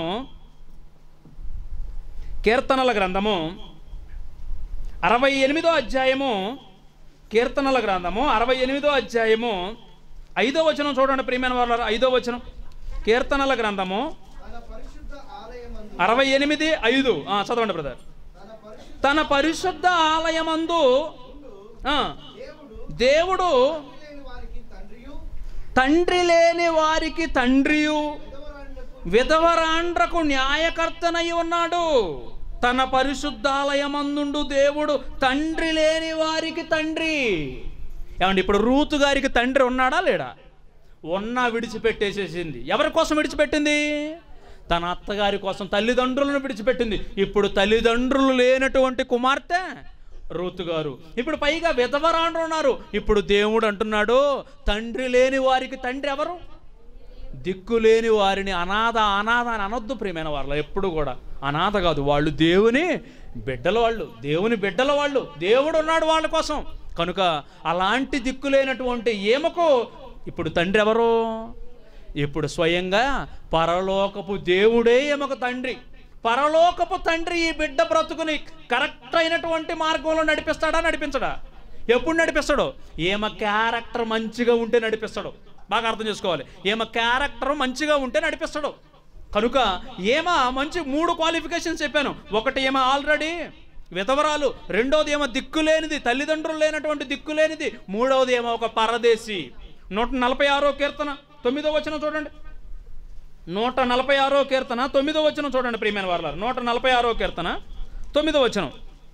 కీర్తనల గ్రంథము అరవై ఎనిమిదో అధ్యాయము కీర్తనల గ్రంథము అరవై ఎనిమిదో అధ్యాయము ఐదో వచనం చూడండి ప్రియమైన వాళ్ళ ఐదో వచనం కీర్తనల గ్రంథము తన పరిశుద్ధ ఆలయమందు అరవై ఎనిమిది ఐదు ఆ, చదవండి బ్రదర్ తన పరిశుద్ధ తన పరిశుద్ధ ఆలయమందు ఆ, దేవుడు దేవుడు లేని వారికి తండ్రియు తండ్రి లేని వారికి తండ్రియు విధవరాండ్రకు విధవరాండ్రకు న్యాయకర్తనై ఉన్నాడు తన పరిశుద్ధాలయమందుండు దేవుడు తండ్రి లేని వారికి తండ్రి ఏమండి ఇప్పుడు రూతు గారికి తండ్రి ఉన్నాడా లేడా ఉన్నా విడిచిపెట్టేసేసింది ఎవరి కోసం విడిచిపెట్టింది తన అత్తగారి కోసం తల్లిదండ్రులను విడిచిపెట్టింది ఇప్పుడు తల్లిదండ్రులు లేనటువంటి కుమార్తె రూతు గారు ఇప్పుడు పైగా విధవరాండ్రు ఉన్నారు ఇప్పుడు దేవుడు అంటున్నాడు తండ్రి లేని వారికి తండ్రి ఎవరు దిక్కులేని వారిని అనాథ అనాథ అని అనొద్దు ప్రియమైన వారిలో ఎప్పుడు కూడా అనాథ కాదు వాళ్ళు దేవుని బిడ్డల వాళ్ళు దేవుని బిడ్డల వాళ్ళు దేవుడు ఉన్నాడు వాళ్ళ కోసం కనుక అలాంటి దిక్కులేనటువంటి ఏమకు ఇప్పుడు తండ్రి ఎవరు ఇప్పుడు స్వయంగా పరలోకపు దేవుడే ఏమొక తండ్రి పరలోకపు తండ్రి ఈ బిడ్డ బ్రతుకుని కరెక్ట్ అయినటువంటి మార్గంలో నడిపిస్తాడా నడిపించడా ఎప్పుడు నడిపిస్తాడు ఏమ క్యారెక్టర్ మంచిగా ఉంటే నడిపిస్తాడు బాగా అర్థం చేసుకోవాలి ఏమ క్యారెక్టర్ మంచిగా ఉంటే నడిపిస్తాడు కనుక ఏమ మంచి మూడు క్వాలిఫికేషన్స్ చెప్పాను ఒకటి ఏమో ఆల్రెడీ విధవరాలు రెండోది ఏమో దిక్కులేనిది తల్లిదండ్రులు లేనటువంటి దిక్కులేనిది మూడవది ఏమో ఒక పరదేశి నూట నలభై ఆరో కీర్తన తొమ్మిదో వచనం చూడండి నూట నలభై ఆరో కీర్తన తొమ్మిదో వచనం చూడండి ప్రియమైన వారు నూట నలభై ఆరో కీర్తన తొమ్మిదో వచనం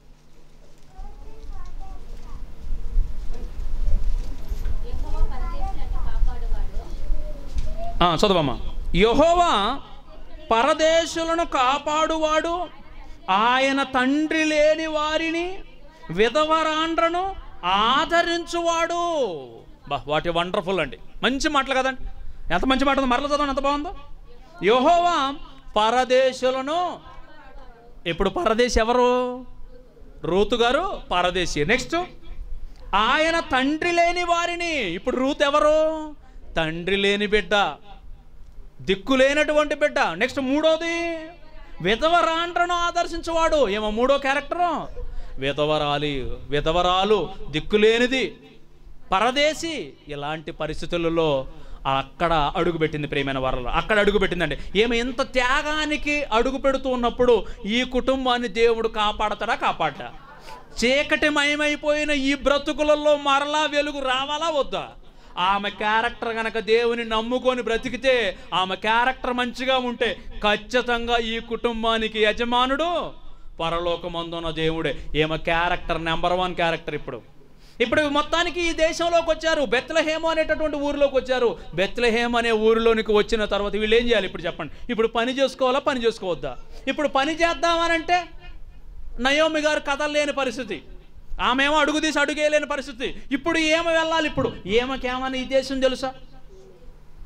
యెహోవా పరదేశులను కాపాడువాడు ఆ, చదవమ్మా యహోవా పరదేశులను కాపాడువాడు ఆయన తండ్రి లేని వారిని విధవరాండ్రను ఆదరించువాడు బా వాటి వండర్ఫుల్ అండి మంచి మాటలు కదండి ఎంత మంచి మాట ఉంది మరల చదవండి ఎంత బాగుందో యహోవా పరదేశులను ఇప్పుడు పరదేశి ఎవరు రూతు గారు పరదేశి నెక్స్ట్ ఆయన తండ్రి లేని వారిని ఇప్పుడు రూత్ ఎవరు తండ్రి లేని బిడ్డ దిక్కు లేనటువంటి బిడ్డ నెక్స్ట్ మూడోది విధవరాండ్రను ఆదర్శించేవాడు ఏమో మూడో క్యారెక్టరు విధవరాలి విధవరాలు దిక్కులేనిది పరదేశి ఇలాంటి పరిస్థితులలో అక్కడ అడుగుపెట్టింది ప్రియమైన వారలో అక్కడ అడుగుపెట్టిందండి ఏమి ఇంత త్యాగానికి అడుగు పెడుతూ ఉన్నప్పుడు ఈ కుటుంబాన్ని దేవుడు కాపాడతాడా కాపాడ్డా చీకటిమయమైపోయిన ఈ బ్రతుకులలో మరలా వెలుగు రావాలా వద్దా ఆమె క్యారెక్టర్ గనక దేవుని నమ్ముకొని బ్రతికితే ఆమె క్యారెక్టర్ మంచిగా ఉంటే ఖచ్చితంగా ఈ కుటుంబానికి యజమానుడు పరలోకమందున్న దేవుడే ఈమె క్యారెక్టర్ నెంబర్ వన్ క్యారెక్టర్ ఇప్పుడు ఇప్పుడు మొత్తానికి ఈ దేశంలోకి వచ్చారు బెత్లహేమ అనేటటువంటి ఊరిలోకి వచ్చారు బెత్లహేమ అనే ఊరిలోనికి వచ్చిన తర్వాత వీళ్ళు ఏం చేయాలి ఇప్పుడు చెప్పండి ఇప్పుడు పని చేసుకోవాలా పని చేసుకోవద్దా ఇప్పుడు పని చేద్దామనంటే నయోమి గారు కదలలేని పరిస్థితి ఆమెమో అడుగు తీసి అడుగేయలేని పరిస్థితి ఇప్పుడు ఏమ వెళ్ళాలి ఇప్పుడు ఏమకేమని ఈ దేశం తెలుసా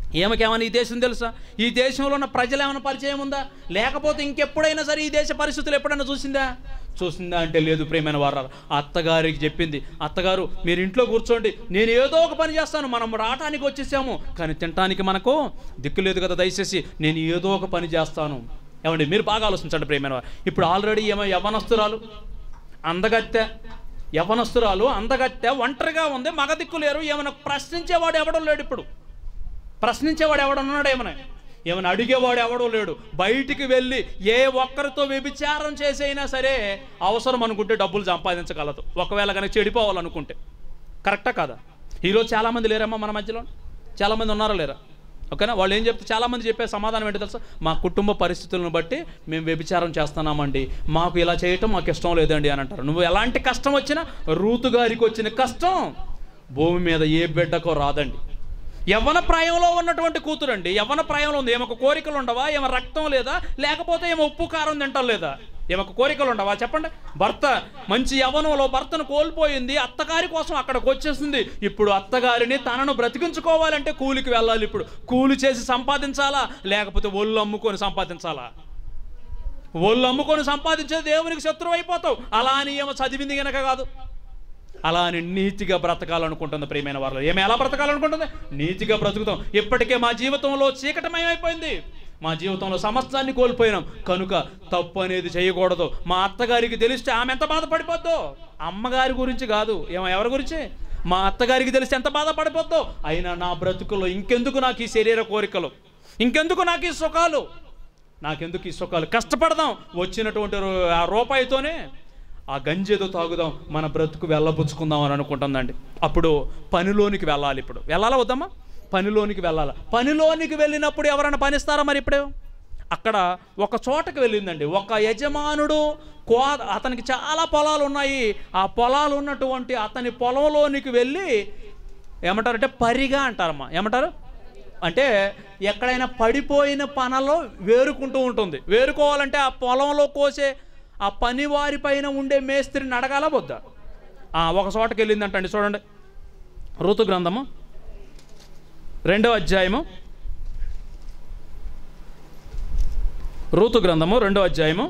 ఏమకేమన్నా ఈ దేశం తెలుసా ఈ దేశంలో ఉన్న ప్రజలు ఏమైనా పరిచయం ఉందా లేకపోతే ఇంకెప్పుడైనా సరే ఈ దేశ పరిస్థితులు ఎప్పుడైనా చూసిందా చూసిందా అంటే లేదు ప్రేమైన వారు అత్తగారికి చెప్పింది అత్తగారు మీరు ఇంట్లో కూర్చోండి నేను ఏదో ఒక పని చేస్తాను మనం రావటానికి వచ్చేసాము కానీ తినటానికి మనకు దిక్కు లేదు కదా దయచేసి నేను ఏదో ఒక పని చేస్తాను ఏమండి మీరు బాగా ఆలోచించండి ప్రేమైన వారు ఇప్పుడు ఆల్రెడీ ఏమో యవనస్తురాలు అందగత్తె యవనస్తురాలు అందగత్తె ఒంటరిగా ఉంది మగ దిక్కు లేరు ఏమైనా ప్రశ్నించేవాడు ఎవడం లేడు ఇప్పుడు ప్రశ్నించేవాడు ఎవడన్నాడు ఏమన్నా ఏమైనా అడిగేవాడు ఎవడో లేడు బయటికి వెళ్ళి ఏ ఒక్కరితో వ్యభిచారం చేసైనా సరే అవసరం అనుకుంటే డబ్బులు సంపాదించగలదు ఒకవేళ కనుక చెడిపోవాలనుకుంటే కరెక్టా కాదా ఈరోజు చాలామంది లేరమ్మా మన మధ్యలో చాలామంది ఉన్నారా లేరా ఓకేనా వాళ్ళు ఏం చెప్తే చాలామంది చెప్పే సమాధానం ఏంటో తెలుసా మా కుటుంబ పరిస్థితులను బట్టి మేము వ్యభిచారం చేస్తున్నామండి మాకు ఇలా చేయటం మాకు ఇష్టం లేదండి అని అంటారు నువ్వు ఎలాంటి కష్టం వచ్చినా రూతు గారికి వచ్చిన కష్టం భూమి మీద ఏ బిడ్డకో రాదండి యవ్వన ప్రాయంలో ఉన్నటువంటి కూతురండి యవ్వన ప్రాయంలో ఉంది ఏమొక కోరికలు ఉండవా ఏమో రక్తం లేదా లేకపోతే ఏమో ఉప్పు కారం తింటాం లేదా ఏమొక కోరికలు ఉండవా చెప్పండి భర్త మంచి యవ్వనంలో భర్తను కోల్పోయింది అత్తగారి కోసం అక్కడికి వచ్చేసింది ఇప్పుడు అత్తగారిని తనను బ్రతికించుకోవాలంటే కూలికి వెళ్ళాలి ఇప్పుడు కూలి చేసి సంపాదించాలా లేకపోతే ఒళ్ళు అమ్ముకొని సంపాదించాలా ఒళ్ళు అమ్ముకొని సంపాదించే దేవునికి శత్రువు అయిపోతావు అలా అని ఏమో చదివింది గనక కాదు అలా అని నీతిగా బ్రతకాలనుకుంటుంది ప్రియమైన వారు ఏమి ఎలా బ్రతకాలనుకుంటుంది నీతిగా బ్రతుకుతాం ఇప్పటికే మా జీవితంలో చీకటమయమైపోయింది మా జీవితంలో సమస్తాన్ని కోల్పోయినాం కనుక తప్పు అనేది చేయకూడదు మా అత్తగారికి తెలిస్తే ఆమె ఎంత బాధపడిపోద్దో అమ్మగారి గురించి కాదు ఏమో ఎవరి గురించి మా అత్తగారికి తెలిస్తే ఎంత బాధపడిపోద్దో అయినా నా బ్రతుకులో ఇంకెందుకు నాకు ఈ శరీర కోరికలు ఇంకెందుకు నాకు ఈ సుఖాలు నాకెందుకు ఈ సుఖాలు కష్టపడదాం వచ్చినటువంటి రూ- ఆ రూపాయితోనే ఆ గంజేదో తాగుదాం మన బ్రతుకు వెళ్ళబుచ్చుకుందాం అని అనుకుంటుందండి అప్పుడు పనిలోనికి వెళ్ళాలి ఇప్పుడు వెళ్ళాలా వద్దమ్మా పనిలోనికి వెళ్ళాలి పనిలోనికి వెళ్ళినప్పుడు ఎవరైనా పనిస్తారా మరి ఇప్పుడు అక్కడ ఒక చోటకి వెళ్ళిందండి ఒక యజమానుడు కో అతనికి చాలా పొలాలు ఉన్నాయి ఆ పొలాలు ఉన్నటువంటి అతని పొలంలోనికి వెళ్ళి ఏమంటారంటే పరిగా అంటారమ్మా ఏమంటారు అంటే ఎక్కడైనా పడిపోయిన పనలో వేరుకుంటూ ఉంటుంది వేరుకోవాలంటే ఆ పొలంలో కోసే ఆ పని వారి పైన ఉండే మేస్త్రిని అడగాల వద్దా ఆ, ఒక చోటకి వెళ్ళిందంటండి చూడండి ఋతు గ్రంథము రెండవ అధ్యాయము ఋతు గ్రంథము రెండవ అధ్యాయము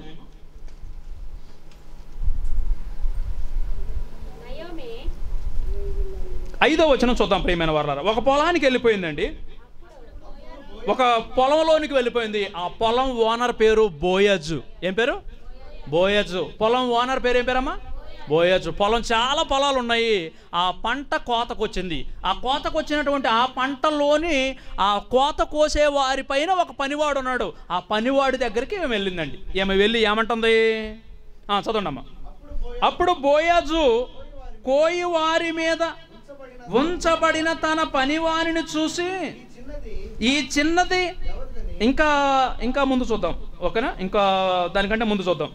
నయోమి ఐదో వచనం చూద్దాం ప్రియమైన వారు ఒక పొలానికి వెళ్ళిపోయిందండి ఒక పొలంలోనికి వెళ్ళిపోయింది ఆ పొలం ఓనర్ పేరు బోయజు ఏం పేరు బోయజు పొలం ఓనర్ పేరు ఏం పేరమ్మా బోయజు పొలం చాలా పొలాలు ఉన్నాయి ఆ పంట కోతకు వచ్చింది ఆ కోతకు వచ్చినటువంటి ఆ పంటలోని ఆ కోత కోసే వారి పైన ఒక పనివాడు ఉన్నాడు ఆ పనివాడి దగ్గరికి ఈమె వెళ్ళిందండి ఈమె వెళ్ళి ఏమంటుంది ఆ, చదవండి అమ్మా అప్పుడు బోయాజు కోయి వారి మీద ఉంచబడిన తన పనివారిని చూసి చిన్నది ఈ చిన్నది ఎవరిదని ఇంకా ఇంకా ముందు చూద్దాం ఓకేనా ఇంకా దానికంటే ముందు చూద్దాం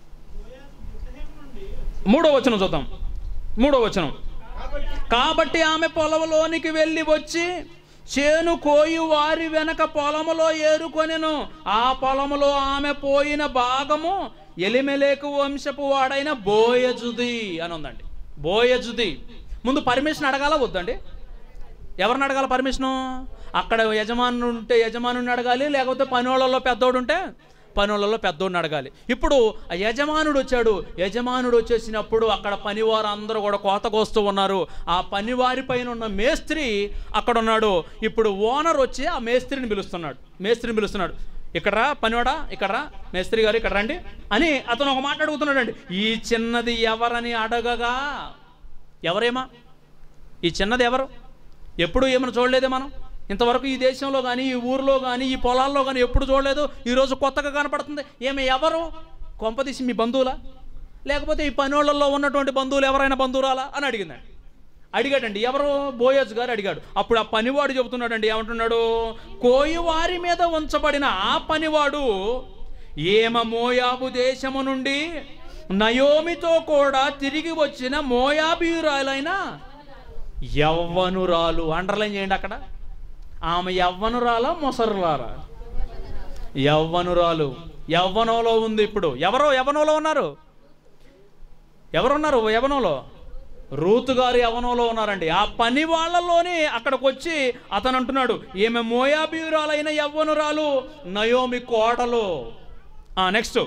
మూడో వచనం చూద్దాం మూడో వచనం కాబట్టి ఆమె పొలంలోనికి వెళ్ళి వచ్చి చేను కోయి వారి వెనక పొలములో ఏరుకొనెను ఆ పొలములో ఆమె పోయిన భాగము ఎలిమెలేకు వంశపు వాడైన బోయజుది అని ఉందండి బోయజుది ముందు పర్మిషన్ అడగాల వద్దండి ఎవరిని అడగాలి పర్మిషను అక్కడ యజమానుడు ఉంటే యజమానుని అడగాలి లేకపోతే పనోళ్ళలో పెద్దోడు ఉంటే పనోళ్ళలో పెద్దోడిని అడగాలి ఇప్పుడు ఆ యజమానుడు వచ్చాడు యజమానుడు వచ్చేసినప్పుడు అక్కడ పనివారు అందరూ కూడా కోత కోస్తూ ఉన్నారు ఆ పనివారి పైన ఉన్న మేస్త్రి అక్కడ ఉన్నాడు ఇప్పుడు ఓనర్ వచ్చి ఆ మేస్త్రిని పిలుస్తున్నాడు మేస్త్రిని పిలుస్తున్నాడు ఇక్కడ రా పనివాడా ఇక్కడ రా మేస్త్రి గారు ఇక్కడ రండి అని అతను ఒక మాట అడుగుతున్నాడండి ఈ చిన్నది ఎవరని అడగగా ఎవరేమా ఈ చిన్నది ఎవరు ఎప్పుడు ఏమైనా చూడలేదే మనం ఇంతవరకు ఈ దేశంలో కానీ ఈ ఊరిలో కానీ ఈ పొలాల్లో కానీ ఎప్పుడు చూడలేదు ఈరోజు కొత్తగా కనపడుతుంది ఏమి ఎవరు కొంపదీసి మీ బంధువులా లేకపోతే ఈ పనోళ్ళల్లో ఉన్నటువంటి బంధువులు ఎవరైనా బంధువురాలా అని అడిగిందండి అడిగాడండి ఎవరు బోయజ్ గారు అడిగాడు అప్పుడు ఆ పనివాడు చెబుతున్నాడండి ఏమంటున్నాడు కోయివారి మీద ఉంచబడిన ఆ పనివాడు ఏమ మోయాబు దేశము నుండి నయోమితో కూడా తిరిగి వచ్చిన మోయాబీయురాలైన యవ్వనురాలు అండర్లైన్ చేయండి అక్కడ ఆమె యవ్వనురాలా మొసరులారా యవ్వనురాలు యవ్వనంలో ఉంది ఇప్పుడు ఎవరో యవ్వనంలో ఉన్నారు ఎవరున్నారు యవ్వనంలో రూతు గారు యవనంలో ఉన్నారండి ఆ పని వాళ్ళలోనే అక్కడికి వచ్చి అతను అంటున్నాడు ఈమె మోయాబీరాలైన యవ్వనురాలు నయోమి కోడలు నెక్స్ట్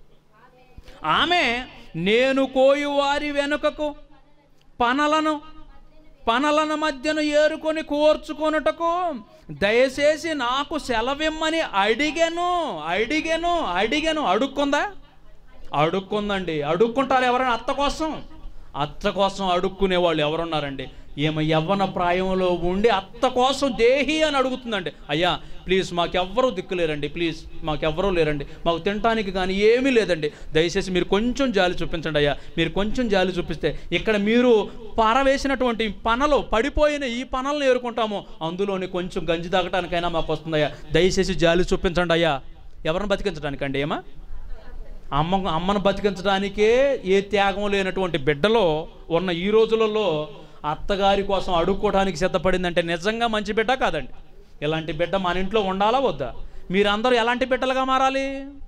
ఆమె నేను కోయు వారి వెనుకకు పనలను పనలను మధ్యను ఏరుకొని కోర్చుకొనుటకు దయచేసి నాకు సెలవిమ్మని అడిగెను అడిగెను అడిగెను అడుక్కుందా అడుక్కుందండి అడుక్కుంటారు ఎవరైనా అత్త కోసం అత్త కోసం అడుక్కునే వాళ్ళు ఎవరున్నారండి ఈమె యవ్వన ప్రాయంలో ఉండి అత్త కోసం దేహి అని అడుగుతుందండి అయ్యా ప్లీజ్ మాకెవ్వరూ దిక్కులేరండి ప్లీజ్ మాకెవ్వరూ లేరండి మాకు తినటానికి కానీ ఏమీ లేదండి దయచేసి మీరు కొంచెం జాలి చూపించండి అయ్యా మీరు కొంచెం జాలి చూపిస్తే ఇక్కడ మీరు పారవేసినటువంటి పనలు పడిపోయిన ఈ పనలను ఏరుకుంటాము అందులోని కొంచెం గంజి తాగటానికైనా మాకు వస్తుందయ్యా దయచేసి జాలి చూపించండి అయ్యా ఎవరిని బతికించడానికండి ఏమా అమ్మ అమ్మను బతికించడానికే ఏ త్యాగం లేనటువంటి బిడ్డలో ఉన్న ఈ రోజులలో అత్తగారి కోసం అడుక్కోవడానికి సిద్ధపడిందంటే నిజంగా మంచి బిడ్డ కాదండి ఇలాంటి బిడ్డ మన ఇంట్లో ఉండాలా వద్దా మీరందరూ ఎలాంటి బిడ్డలుగా మారాలి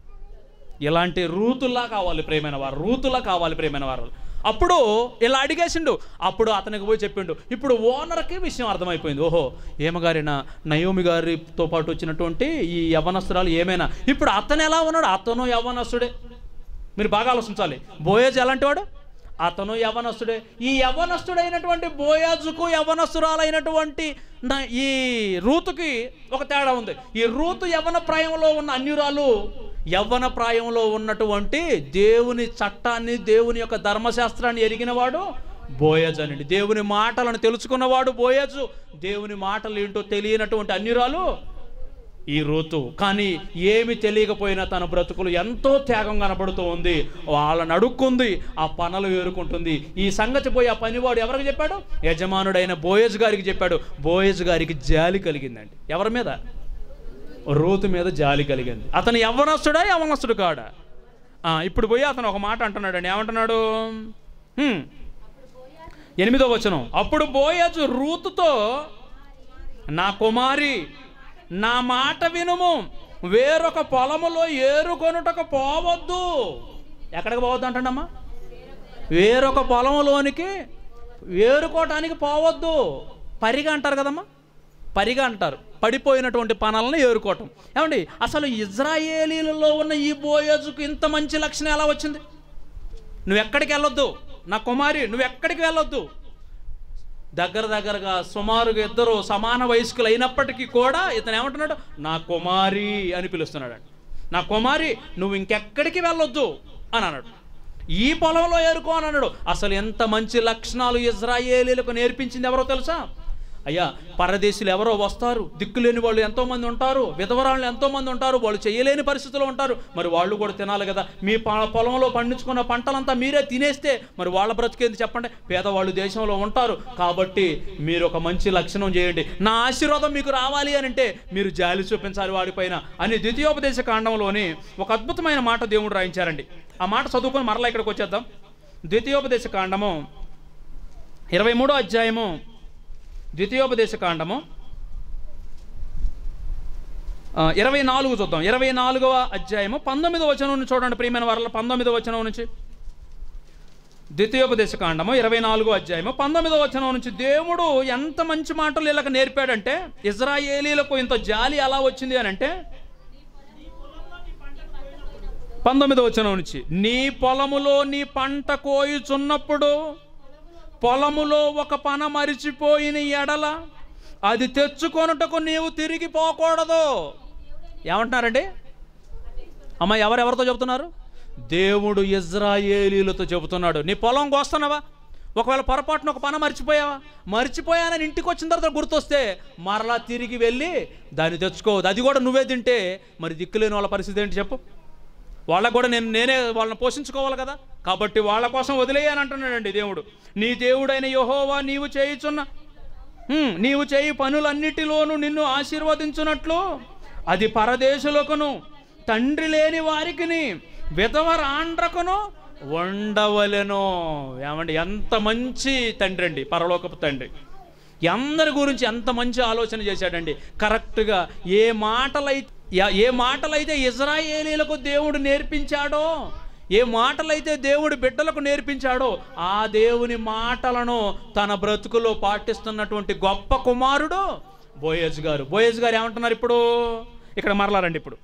ఇలాంటి రూతుల్లా కావాలి ప్రేమైన వారు రూతులా కావాలి ప్రేమైన వారు అప్పుడు ఇలా అడిగేసిండు అప్పుడు అతనికి పోయి చెప్పిండు ఇప్పుడు ఓనర్కి విషయం అర్థమైపోయింది ఓహో ఏమగారిన నయోమి గారితో పాటు వచ్చినటువంటి ఈ యవ్వనస్తురాలు ఏమైనా ఇప్పుడు అతను ఎలా ఉన్నాడు అతను యవ్వనస్తుడే మీరు బాగా ఆలోచించాలి బోయేజ్ ఎలాంటి వాడు అతను యవనస్తుడే ఈ యవనస్తుడైనటువంటి బోయాజుకు యవనస్తురాలైనటువంటి నా- ఈ రూతుకి ఒక తేడా ఉంది ఈ రూతు యవన ప్రాయంలో ఉన్న అన్యురాలు యవ్వన ప్రాయంలో ఉన్నటువంటి దేవుని చట్టాన్ని దేవుని యొక్క ధర్మశాస్త్రాన్ని ఎరిగినవాడు బోయజ్ అనండి దేవుని మాటలను తెలుసుకున్నవాడు బోయజు దేవుని మాటలు ఏంటో తెలియనటువంటి అన్యురాలు ఈ రూతు కానీ ఏమి తెలియకపోయినా తన బ్రతుకులు ఎంతో త్యాగం కనబడుతూ ఉంది వాళ్ళని అడుక్కుంది ఆ పనులు వేరుకుంటుంది ఈ సంగతి పోయి ఆ పనివాడు ఎవరికి చెప్పాడు యజమానుడైన బోయజ్ గారికి చెప్పాడు బోయజ్ గారికి జాలి కలిగిందండి ఎవరి మీద రూతు మీద జాలి కలిగింది అతను యవ్వనస్తుడా యవ్వనస్తుడు కాడా ఆ, ఇప్పుడు పోయి అతను ఒక మాట అంటున్నాడండి ఏమంటున్నాడు హ్మ్. ఎనిమిదో వచనం అప్పుడు బోయజు రూతుతో నా కుమారి నా మాట వినుము వేరొక పొలములో ఏరుకొనుటకు పోవద్దు ఎక్కడికి పోవద్దు అంటండమ్మా వేరొక పొలంలోనికి ఏరుకోవటానికి పోవద్దు పరిగా అంటారు కదమ్మా పరిగా అంటారు పడిపోయినటువంటి పనులను ఏరుకోవటం ఏమండి అసలు ఇజ్రాయేలీలలో ఉన్న ఈ బోయజుకు ఇంత మంచి లక్షణం ఎలా వచ్చింది నువ్వు ఎక్కడికి వెళ్ళొద్దు నా కుమారి నువ్వు ఎక్కడికి వెళ్ళొద్దు దగ్గర దగ్గరగా సుమారుగా ఇద్దరు సమాన వయస్కులు అయినప్పటికీ కూడా ఇతను ఏమంటున్నాడు నా కుమారి అని పిలుస్తున్నాడు నా కుమారి నువ్వు ఇంకెక్కడికి వెళ్ళొద్దు అని అన్నాడు ఈ పొలంలో ఏరుకో అని అన్నాడు అసలు ఎంత మంచి లక్షణాలు ఇజ్రాయేలీలకు నేర్పించింది ఎవరో తెలుసా అయ్యా పరదేశులు ఎవరో వస్తారు దిక్కులేని వాళ్ళు ఎంతోమంది ఉంటారు విధవరాళ్ళు ఎంతోమంది ఉంటారు వాళ్ళు చేయలేని పరిస్థితుల్లో ఉంటారు మరి వాళ్ళు కూడా తినాలి కదా మీ ప- పొలంలో పండించుకున్న పంటలంతా మీరే తినేస్తే మరి వాళ్ళ బ్రతికేంది చెప్పండి పేదవాళ్ళు దేశంలో ఉంటారు కాబట్టి మీరు ఒక మంచి లక్షణం చేయండి నా ఆశీర్వాదం మీకు రావాలి అని అంటే మీరు జాలి చూపించాలి వాడిపైన అని ద్వితీయోపదేశ కాండంలోని ఒక అద్భుతమైన మాట దేవుడు రాయించారండి ఆ మాట చదువుకొని మరలా ఇక్కడికి వచ్చేద్దాం ద్వితీయోపదేశ కాండము ఇరవై మూడో అధ్యాయము ద్వితీయోపదేశ కాండము ఆ, ఇరవై నాలుగు చూద్దాం ఇరవై నాలుగవ అధ్యాయము పంతొమ్మిదవ వచనం నుంచి చూడండి ప్రియమైన వారిలో పంతొమ్మిదవ వచనం నుంచి ద్వితీయోపదేశ కాండము ఇరవై నాలుగో అధ్యాయము పంతొమ్మిదవ వచనం నుంచి దేవుడు ఎంత మంచి మాటలు వీళ్ళకి నేర్పాడంటే ఇజ్రాయేలీలకు ఇంత జాలి ఎలా వచ్చింది అని అంటే పంతొమ్మిదవ వచనం నుంచి నీ పొలములో నీ పంట కోయుచున్నప్పుడు పొలములో ఒక పన మరిచిపోయిన ఎడల అది తెచ్చుకొనుటకు నీవు తిరిగి పోకూడదు ఏమంటున్నారండి అమ్మ ఎవరెవరితో చెబుతున్నారు దేవుడు ఇజ్రాయేలీలతో చెబుతున్నాడు నీ పొలం కోస్తున్నావా ఒకవేళ పొరపాటున ఒక పన మర్చిపోయావా మర్చిపోయానని ఇంటికి వచ్చిన తర్వాత గుర్తొస్తే మరలా తిరిగి వెళ్ళి దాన్ని తెచ్చుకోవద్దు అది కూడా నువ్వే తింటే మరి దిక్కులేని వాళ్ళ పరిస్థితి ఏంటి చెప్పు వాళ్ళకు కూడా నేను నేనే వాళ్ళని పోషించుకోవాలి కదా కాబట్టి వాళ్ళ కోసం వదిలేయని అంటున్నాడండి దేవుడు నీ దేవుడైన యెహోవా నీవు చేయుచున్న హ్మ్, నీవు చేయి పనులన్నిటిలోనూ నిన్ను ఆశీర్వదించున్నట్లు అది పరదేశులకును తండ్రి లేని వారికిని విధవరాండ్రకును ఉండవలెను ఏమండి ఎంత మంచి తండ్రి అండి పరలోకపు తండ్రి అందరి గురించి ఎంత మంచి ఆలోచన చేశాడండి కరెక్ట్గా ఏ మాటలై యా- ఏ మాటలైతే ఇజ్రాయేలీలకు దేవుడు నేర్పించాడో ఏ మాటలైతే దేవుడు బిడ్డలకు నేర్పించాడో ఆ దేవుని మాటలను తన బ్రతుకులో పాటిస్తున్నటువంటి గొప్ప కుమారుడు బోయజ్ గారు బోయజ్ గారు ఏమంటున్నారు ఇప్పుడు ఇక్కడ మరలారండి ఇప్పుడు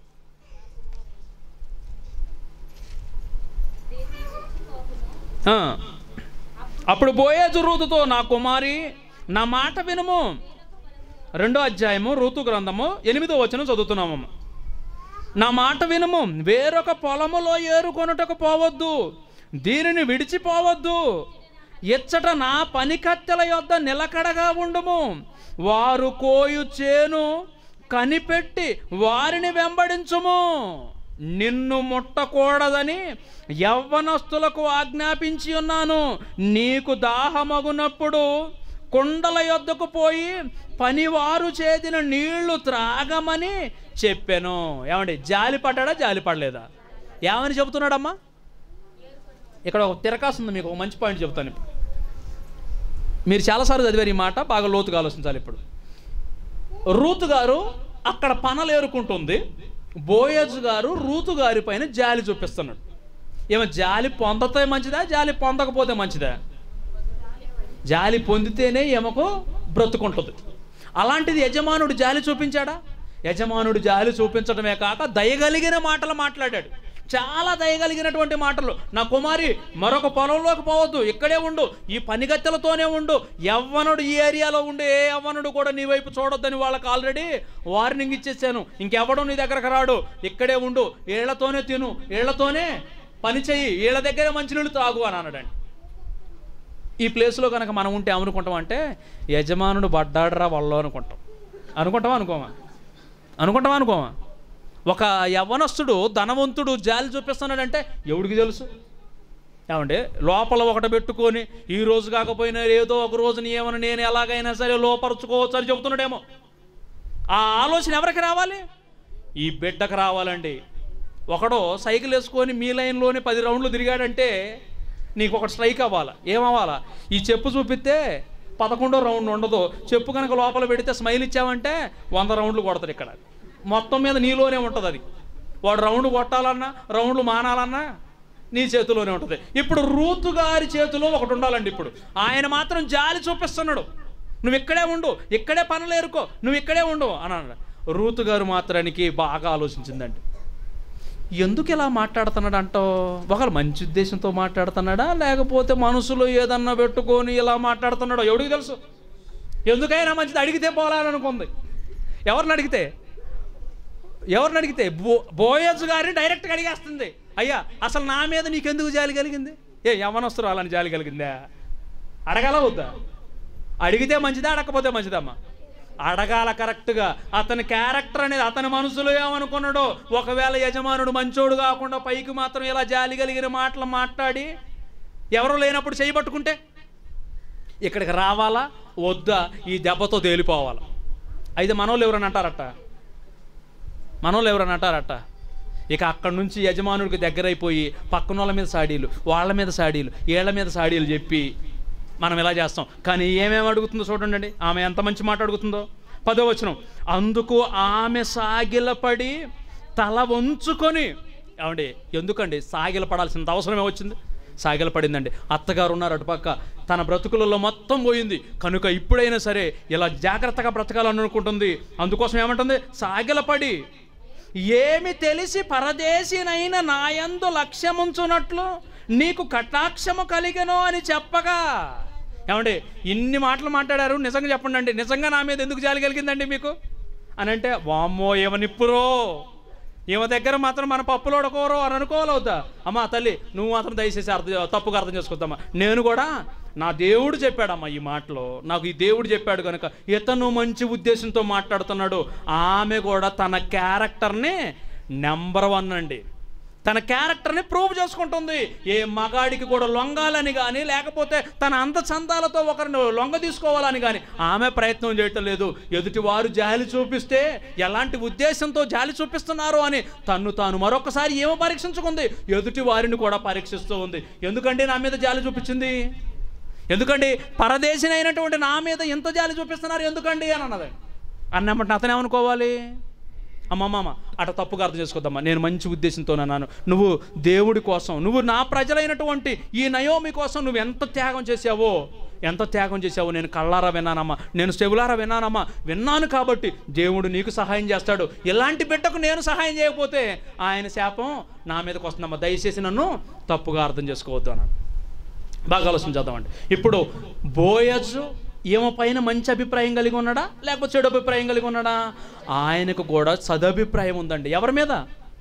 దేవి వచ్చి పోకును ఆ. అప్పుడు బోయేజు రూతుతో నా కుమారి నా మాట వినుము రెండో అధ్యాయము ఋతు గ్రంథము ఎనిమిదో వచనం చదువుతున్నాము నా మాట వినుము వేరొక పొలములో ఏరుకొనుటకు పోవద్దు దీనిని విడిచిపోవద్దు ఎచ్చట నా పనికత్తెల యొద్ద నిలకడగా ఉండుము వారు కోయు చేను కనిపెట్టి వారిని వెంబడించుము నిన్ను ముట్టకూడదని యవ్వనస్తులకు ఆజ్ఞాపించి ఉన్నాను నీకు దాహమగునప్పుడు కుండల యొద్దకు పోయి పనివారు చేతిన నీళ్లు త్రాగమని చెప్పాను ఏమండి జాలి పడ్డాడా జాలి పడలేదా ఏమని చెబుతున్నాడమ్మా ఇక్కడ ఒక తిరకాసు ఉంది మీకు ఒక మంచి పాయింట్ చెప్తాను ఇప్పుడు మీరు చాలాసార్లు చదివారు ఈ మాట బాగా లోతుగా ఆలోచించాలి ఇప్పుడు రూతు గారు అక్కడ పనలు ఏరుకుంటుంది బోయజ్ గారు రూతు గారి పైన జాలి చూపిస్తున్నాడు ఏమో జాలి పొందతే మంచిదా జాలి పొందకపోతే మంచిదా జాలి పొందితేనే ఎమకు బ్రతుకుంటుంది అలాంటిది యజమానుడు జాలి చూపించాడా యజమానుడు జాలి చూపించడమే కాక దయగలిగిన మాటలు మాట్లాడాడు చాలా దయగలిగినటువంటి మాటలు నా కుమారి మరొక పొలంలోకి పోవద్దు ఇక్కడే ఉండు ఈ పనిగత్తెలతోనే ఉండు యవ్వనుడు ఈ ఏరియాలో ఉండే ఏ యవ్వనుడు కూడా నీ వైపు చూడొద్దని వాళ్ళకి ఆల్రెడీ వార్నింగ్ ఇచ్చేసాను ఇంకెవడు నీ దగ్గరకు రాడు ఇక్కడే ఉండు ఏళ్లతోనే తిను ఏళ్లతోనే పని చెయ్యి వీళ్ళ దగ్గరే మంచినీళ్ళు తాగు అని అన్నాడండి ఈ ప్లేస్లో కనుక మనం ఉంటే ఏమనుకుంటాం అంటే యజమానుడు పడ్డాడరా వాళ్ళు అనుకుంటాం అనుకుంటామా అనుకోమా అనుకుంటామా అనుకోమా ఒక యవ్వనస్తుడు ధనవంతుడు జాలి చూపిస్తున్నాడంటే ఎవడికి తెలుసు ఏమండి లోపల ఒకటి పెట్టుకొని ఈ రోజు కాకపోయినా ఏదో ఒక రోజు ఏమని నేను ఎలాగైనా సరే లోపరుచుకోవచ్చు అని చెబుతున్నాడేమో ఆ ఆలోచన ఎవరికి రావాలి ఈ బిడ్డకు రావాలండి ఒకడో సైకిల్ వేసుకొని మీ లైన్లోనే పది రౌండ్లు తిరిగాడంటే నీకు ఒక స్ట్రైక్ అవ్వాలా ఏమవ్వాలా ఈ చెప్పు చూపిస్తే పదకొండో రౌండ్ ఉండదు చెప్పు కనుక లోపల పెడితే స్మైల్ ఇచ్చావంటే వంద రౌండ్లు కొడతారు ఇక్కడ మొత్తం మీద నీలోనే ఉంటుంది అది వాడు రౌండ్ కొట్టాలన్నా రౌండ్లు మానాలన్నా నీ చేతిలోనే ఉంటుంది ఇప్పుడు రూతు గారి చేతిలో ఒకటి ఉండాలండి ఇప్పుడు ఆయన మాత్రం జాలి చూపిస్తున్నాడు నువ్వు ఇక్కడే ఉండు ఇక్కడే పనులు ఏరుకో నువ్వు ఇక్కడే ఉండు అని అన్నాడు రూతు గారు మాత్రానికి బాగా ఆలోచించిందండి ఎందుకు ఇలా మాట్లాడుతున్నాడు అంటో ఒకళ్ళు మంచి ఉద్దేశంతో మాట్లాడుతున్నాడా లేకపోతే మనసులో ఏదన్నా పెట్టుకొని ఇలా మాట్లాడుతున్నాడో ఎవడికి తెలుసు ఎందుకైనా మంచిది అడిగితే పోవాలని అనుకుంది ఎవరిని అడిగితే ఎవరిని అడిగితే బో బోయజ్ గారిని డైరెక్ట్గా అడిగేస్తుంది అయ్యా అసలు నా మీద నీకెందుకు జాలి కలిగింది ఏ యవనస్తురు అలాని జాలి కలిగిందా అడగాల వద్దా అడిగితే మంచిదా అడగకపోతే మంచిదమ్మా అడగాల కరెక్ట్గా అతని క్యారెక్టర్ అనేది అతని మనసులో ఏమనుకున్నాడో ఒకవేళ యజమానుడు మంచోడు కాకుండా పైకి మాత్రం ఇలా జాలి కలిగిన మాటలు మాట్లాడి ఎవరు లేనప్పుడు చేయబట్టుకుంటే ఇక్కడికి రావాలా వద్దా ఈ దెబ్బతో తేలిపోవాలా అయితే మనోళ్ళు ఎవరని అంటారట మనోళ్ళు ఎవరని అంటారట ఇక అక్కడి నుంచి యజమానుడికి దగ్గరైపోయి పక్కన వాళ్ళ మీద సాడీలు వాళ్ళ మీద సాడీలు వీళ్ళ మీద సాడీలు చెప్పి మనం ఇలా చేస్తాం కానీ ఏమేమి అడుగుతుందో చూడండి ఆమె ఎంత మంచి మాట అడుగుతుందో పదో వచనం అందుకు ఆమె సాగిలపడి తల వంచుకొని ఏమండి ఎందుకండి సాగిల పడాల్సినంత అవసరమే వచ్చింది సాగిల పడిందండి అత్తగారు ఉన్నారు అటుపక్క తన బ్రతుకులలో మొత్తం పోయింది కనుక ఇప్పుడైనా సరే ఇలా జాగ్రత్తగా బ్రతకాలని అనుకుంటుంది అందుకోసం ఏమంటుంది సాగిలపడి ఏమి తెలిసి పరదేశినైన నాయందు లక్ష్యముంచునట్లు నీకు కటాక్షము కలిగను అని చెప్పగా ఏమండి ఇన్ని మాటలు మాట్లాడారు నిజంగా చెప్పండి అండి నిజంగా నా మీద ఎందుకు జాలి కలిగిందండి మీకు అని అంటే వామ్మో ఏమనిప్పురో ఈమె దగ్గర మాత్రం మన పప్పులు ఉడకోరో అని అనుకోవాలవుతా అమ్మా తల్లి నువ్వు మాత్రం దయచేసి అర్థం తప్పుగా అర్థం చేసుకుందామా నేను కూడా నా దేవుడు చెప్పాడమ్మా ఈ మాటలో నాకు ఈ దేవుడు చెప్పాడు కనుక ఇతను మంచి ఉద్దేశంతో మాట్లాడుతున్నాడు ఆమె కూడా తన క్యారెక్టర్ని నెంబర్ వన్ అండి తన క్యారెక్టర్ని ప్రూవ్ చేసుకుంటుంది ఏ మగాడికి కూడా లొంగాలని కానీ లేకపోతే తన అంత చందాలతో ఒకరిని లొంగ తీసుకోవాలని కానీ ఆమె ప్రయత్నం చేయటం లేదు ఎదుటి వారు జాలి చూపిస్తే ఎలాంటి ఉద్దేశంతో జాలి చూపిస్తున్నారు అని తన్ను తాను మరొకసారి ఏమో పరీక్షించుకుంది ఎదుటి వారిని కూడా పరీక్షిస్తూ ఉంది ఎందుకంటే నా మీద జాలి చూపించింది ఎందుకండి పరదేశినైనటువంటి నా మీద ఎంత జాలి చూపిస్తున్నారు ఎందుకండి అని అన్నది అన్నమాట అతను ఏమనుకోవాలి అమ్మమ్మ అట తప్పుగా అర్థం చేసుకోద్దమ్మా నేను మంచి ఉద్దేశంతో అన్నాను నువ్వు దేవుడి కోసం నువ్వు నా ప్రజలైనటువంటి ఈ నయోమి కోసం నువ్వు ఎంత త్యాగం చేసావో ఎంత త్యాగం చేసావో నేను కళ్ళారా విన్నానమ్మా నేను చెవులారా విన్నానమ్మా విన్నాను కాబట్టి దేవుడు నీకు సహాయం చేస్తాడు ఇలాంటి బిడ్డకు నేను సహాయం చేయకపోతే ఆయన శాపం నా మీదకి వస్తుందమ్మా దయచేసి నన్ను తప్పుగా అర్థం చేసుకోవద్దు అన్నాడు బాగా ఆలోచించేద్దామండి ఇప్పుడు బోయజు ఈమె పైన మంచి అభిప్రాయం కలిగి ఉన్నాడా లేకపోతే చెడు అభిప్రాయం కలిగి ఉన్నాడా ఆయనకు కూడా సదభిప్రాయం ఉందండి ఎవరి మీద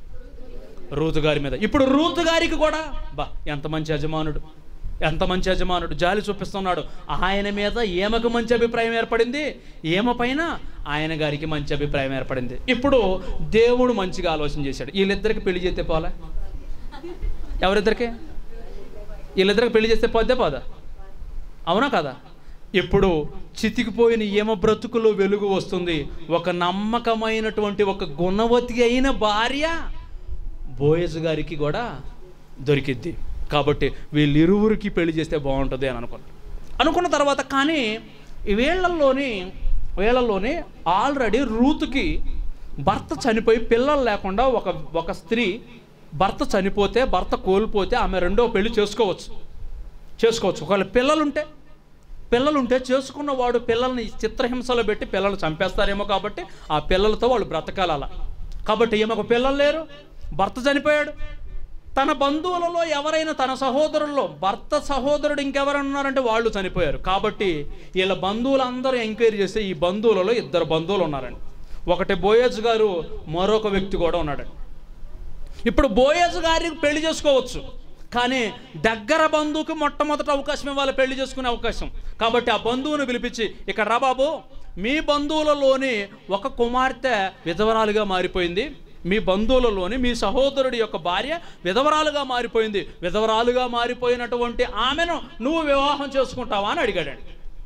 రూతు గారి మీద ఇప్పుడు రూతు గారికి కూడా బా ఎంత మంచి యజమానుడు ఎంత మంచి యజమానుడు జాలి చూపిస్తున్నాడు ఆయన మీద ఈమెకు మంచి అభిప్రాయం ఏర్పడింది ఈమె పైన ఆయన గారికి మంచి అభిప్రాయం ఏర్పడింది ఇప్పుడు దేవుడు మంచిగా ఆలోచన చేశాడు వీళ్ళిద్దరికి పెళ్లి చేస్తే పోలే ఎవరిద్దరికి వీళ్ళిద్దరికి పెళ్లి చేస్తే పోద్దే పోదా అవునా కదా ఇప్పుడు చితికిపోయిన ఏమ బ్రతుకులో వెలుగు వస్తుంది ఒక నమ్మకమైనటువంటి ఒక గుణవతి అయిన భార్య బోయజ్ గారికి కూడా దొరికిద్ది కాబట్టి వీళ్ళిరువురికి పెళ్లి చేస్తే బాగుంటుంది అని అనుకున్నాను అనుకున్న తర్వాత కానీ ఈ వేళ్లలోని వేళ్లలోనే ఆల్రెడీ రూతుకి భర్త చనిపోయి పిల్లలు లేకుండా ఒక ఒక స్త్రీ భర్త చనిపోతే భర్త కోల్పోతే ఆమె రెండో పెళ్లి చేసుకోవచ్చు చేసుకోవచ్చు ఒకవేళ పిల్లలుంటే పిల్లలుంటే చేసుకున్న వాడు పిల్లల్ని చిత్రహింసలో పెట్టి పిల్లలు చంపేస్తారేమో కాబట్టి ఆ పిల్లలతో వాళ్ళు బ్రతకాలి అలా కాబట్టి ఈమెకు పిల్లలు లేరు భర్త చనిపోయాడు తన బంధువులలో ఎవరైనా తన సహోదరుల్లో భర్త సహోదరుడు ఇంకెవరైనా ఉన్నారంటే వాళ్ళు చనిపోయారు కాబట్టి వీళ్ళ బంధువులందరూ ఎంక్వైరీ చేస్తే ఈ బంధువులలో ఇద్దరు బంధువులు ఉన్నారండి ఒకటి బోయజ్ గారు మరొక వ్యక్తి కూడా ఉన్నాడండి ఇప్పుడు బోయజ్ గారికి పెళ్లి చేసుకోవచ్చు కానీ దగ్గర బంధువుకి మొట్టమొదటి అవకాశం ఇవ్వాలి పెళ్లి చేసుకునే అవకాశం కాబట్టి ఆ బంధువుని పిలిపించి ఇక్కడ రా బాబు మీ బంధువులలోని ఒక కుమార్తె విధవరాలుగా మారిపోయింది మీ బంధువులలోని మీ సహోదరుడి యొక్క భార్య విధవరాలుగా మారిపోయింది విధవరాలుగా మారిపోయినటువంటి ఆమెను నువ్వు వివాహం చేసుకుంటావా అని అడిగాడండి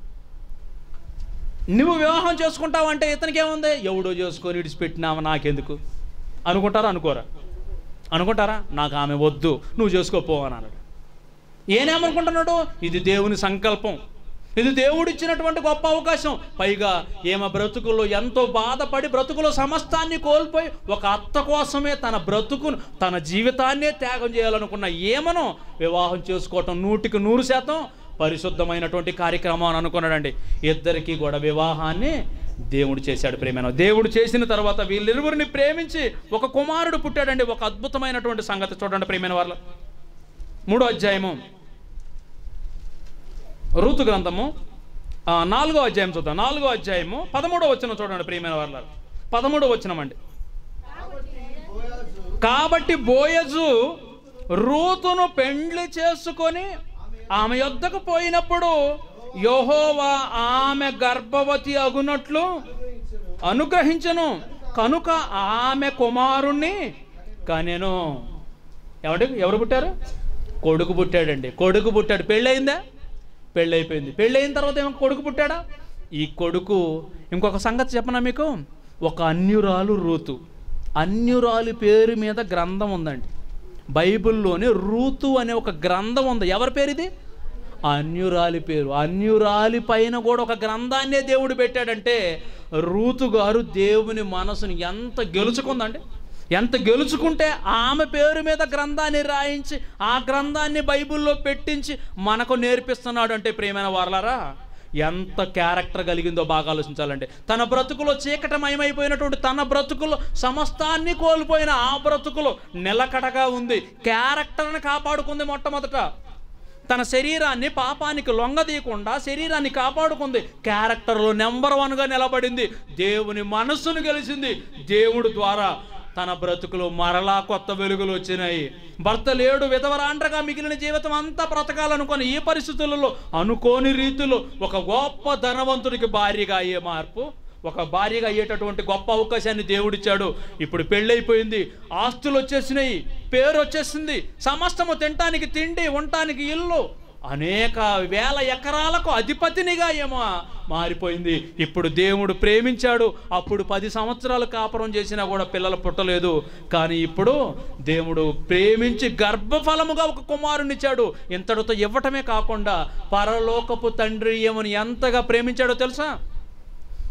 నువ్వు వివాహం చేసుకుంటావంటే ఇతనికి ఏముంది ఎవడో చేసుకొని ఇడిచిపెట్టినావా నాకెందుకు అనుకుంటారా అనుకోరా అనుకుంటారా నాకు ఆమె వద్దు నువ్వు చేసుకోపో అని అన్నాడు ఏనేమనుకుంటున్నాడు ఇది దేవుని సంకల్పం ఇది దేవుడు ఇచ్చినటువంటి గొప్ప అవకాశం పైగా ఈమె బ్రతుకుల్లో ఎంతో బాధపడి బ్రతుకులో సమస్తాన్ని కోల్పోయి ఒక అత్త కోసమే తన బ్రతుకును తన జీవితాన్నే త్యాగం చేయాలనుకున్న ఏమను వివాహం చేసుకోవటం నూటికి నూరు శాతం పరిశుద్ధమైనటువంటి కార్యక్రమం అని అనుకున్నాడండి ఇద్దరికి కూడా వివాహాన్ని దేవుడు చేశాడు ప్రేమైన దేవుడు చేసిన తర్వాత వీళ్ళిరువురిని ప్రేమించి ఒక కుమారుడు పుట్టాడండి ఒక అద్భుతమైనటువంటి సంగతి చూడండి ప్రేమైన వాళ్ళ మూడో అధ్యాయము ఋతు గ్రంథము ఆ, నాలుగో అధ్యాయం చూద్దాం నాలుగో అధ్యాయము పదమూడో వచ్చిన చూడండి ప్రియమైన వాళ్ళ పదమూడో వచ్చినమండి బోయాజు కాబట్టి బోయజు రూతును పెండ్లి చేసుకొని ఆమె యొద్దకు పోయినప్పుడు యెహోవా ఆమె గర్భవతి అగునట్లు అనుగ్రహించను కనుక ఆమె కుమారుణ్ణి కనెను ఎవడి ఎవరు పుట్టారు కొడుకు పుట్టాడండి కొడుకు పుట్టాడు పెళ్ళయిందా పెళ్ళైపోయింది పెళ్ళయిన తర్వాత ఏమో కొడుకు పుట్టాడా ఈ కొడుకు ఇంకొక సంగతి చెప్పనా మీకు ఒక అన్యురాలు రూతు అన్యురాలి పేరు మీద గ్రంథం ఉందండి బైబిల్లోని రూతు అనే ఒక గ్రంథం ఉంది ఎవరి పేరు ఇది అన్యురాలి పేరు అన్యురాలి పైన కూడా ఒక గ్రంథాన్నే దేవుడు పెట్టాడంటే రూతు గారు దేవుని మనసుని ఎంత గెలుచుకుందండి ఎంత గెలుచుకుంటే ఆమె పేరు మీద గ్రంథాన్ని రాయించి ఆ గ్రంథాన్ని బైబిల్లో పెట్టించి మనకు నేర్పిస్తున్నాడు అంటే ప్రియమైన వారలారా ఎంత క్యారెక్టర్ కలిగిందో బాగా ఆలోచించాలంటే తన బ్రతుకులో చీకటమయమైపోయినటువంటి తన బ్రతుకులో సమస్తాన్ని కోల్పోయిన ఆ బ్రతుకులో నిలకడగా ఉంది క్యారెక్టర్ని కాపాడుకుంది మొట్టమొదట తన శరీరాన్ని పాపానికి లొంగదీయకుండా శరీరాన్ని కాపాడుకుంది క్యారెక్టర్లో నెంబర్ వన్గా నిలబడింది దేవుని మనస్సును గెలిచింది దేవుడు ద్వారా తన బ్రతుకులో మరలా కొత్త వెలుగులు వచ్చినాయి భర్త లేడు విధవరాండ్రగా మిగిలిన జీవితం అంతా బ్రతకాలనుకొని ఈ పరిస్థితులలో అనుకోని రీతిలో ఒక గొప్ప ధనవంతుడికి భార్యగా అయ్యే మార్పు ఒక భార్యగా అయ్యేటటువంటి గొప్ప అవకాశాన్ని దేవుడిచ్చాడు ఇప్పుడు పెళ్ళైపోయింది ఆస్తులు వచ్చేసినాయి పేరు వచ్చేసింది సమస్తము తినటానికి తిండి ఉండటానికి ఇల్లు అనేక వేల ఎకరాలకు అధిపతినిగా ఏమో మారిపోయింది ఇప్పుడు దేవుడు ప్రేమించాడు అప్పుడు పది సంవత్సరాలు కాపురం చేసినా కూడా పిల్లలు పుట్టలేదు కానీ ఇప్పుడు దేవుడు ప్రేమించి గర్భఫలముగా ఒక కుమారునిచ్చాడు ఇంతటితో ఇవ్వటమే కాకుండా పరలోకపు తండ్రి ఏమని ఎంతగా ప్రేమించాడో తెలుసా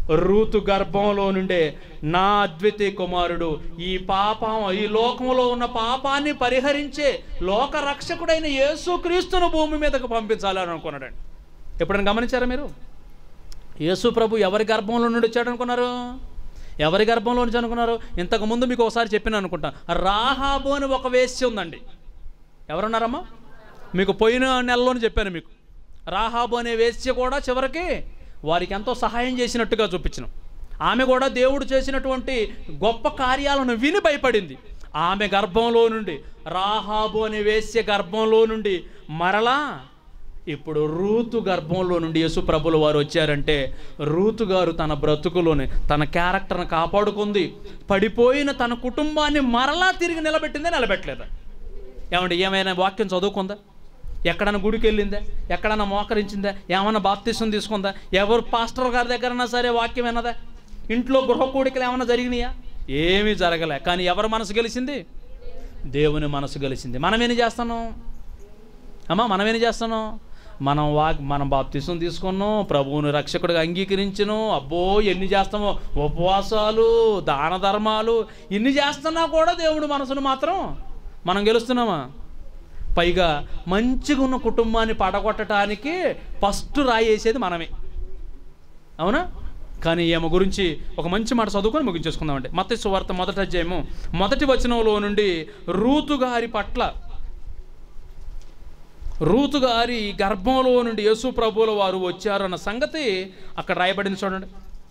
రూతు గర్భంలో నుండే నా అద్వితీయ కుమారుడు ఈ పాపం ఈ లోకంలో ఉన్న పాపాన్ని పరిహరించే లోక రక్షకుడైన యేసుక్రీస్తును భూమి మీదకు పంపించాలని అనుకున్నాడండి ఎప్పుడైనా గమనించారా మీరు యేసు ప్రభు ఎవరి గర్భంలో నుండి వచ్చాడు అనుకున్నారు ఎవరి గర్భంలో నుంచి అనుకున్నారు ఇంతకు ముందు మీకు ఒకసారి చెప్పిన అనుకుంటా రాహాబు అని ఒక వేశ్య ఉందండి ఎవరున్నారమ్మా మీకు పోయిన నెలలోనే చెప్పాను మీకు రాహాబు అనే వేశ్య కూడా చివరికి వారికి ఎంతో సహాయం చేసినట్టుగా చూపించిన ఆమె కూడా దేవుడు చేసినటువంటి గొప్ప కార్యాలను విని భయపడింది ఆమె గర్భంలో నుండి రాహాబు అనే వేశ్య గర్భంలో నుండి మరలా ఇప్పుడు రూతు గర్భంలో నుండి యేసు ప్రభుల వారు వచ్చారంటే రూతు గారు తన బ్రతుకులోని తన క్యారెక్టర్ని కాపాడుకుంది పడిపోయిన తన కుటుంబాన్ని మరలా తిరిగి నిలబెట్టిందే నిలబెట్టలేదా ఏమండి ఏమైనా వాక్యం చదువుకుందా ఎక్కడన్నా గుడికి వెళ్ళిందా ఎక్కడన్నా మోకరించిందా ఏమన్నా బాప్తిసం తీసుకుందా ఎవరు పాస్టర్ గారి దగ్గరన్నా సరే వాక్యం విన్నదా ఇంట్లో గృహ కూడికలు ఏమైనా జరిగినాయా ఏమీ జరగలే కానీ ఎవరి మనసు గెలిచింది దేవుని మనసు గెలిచింది మనం ఏం చేస్తున్నాం అమ్మా మనం ఏం చేస్తున్నాం మనం వా మనం బాప్తిసం తీసుకున్నాం ప్రభువుని రక్షకుడిగా అంగీకరించను అబ్బో ఎన్ని చేస్తామో ఉపవాసాలు దాన ధర్మాలు ఇన్ని చేస్తున్నా కూడా దేవుడు మనసును మాత్రం మనం గెలుస్తున్నామా పైగా మంచిగా ఉన్న కుటుంబాన్ని పడగొట్టడానికి ఫస్ట్ రాయి వేసేది మనమే అవునా కానీ ఈమె గురించి ఒక మంచి మాట చదువుకొని ముగించేసుకుందామండి మత సువార్త మొదటి అధ్యాయము మొదటి వచనంలో నుండి రూతు గారి పట్ల రూతు గారి గర్భంలో నుండి యేసు ప్రభువుల వారు వచ్చారన్న సంగతి అక్కడ రాయబడింది చూడండి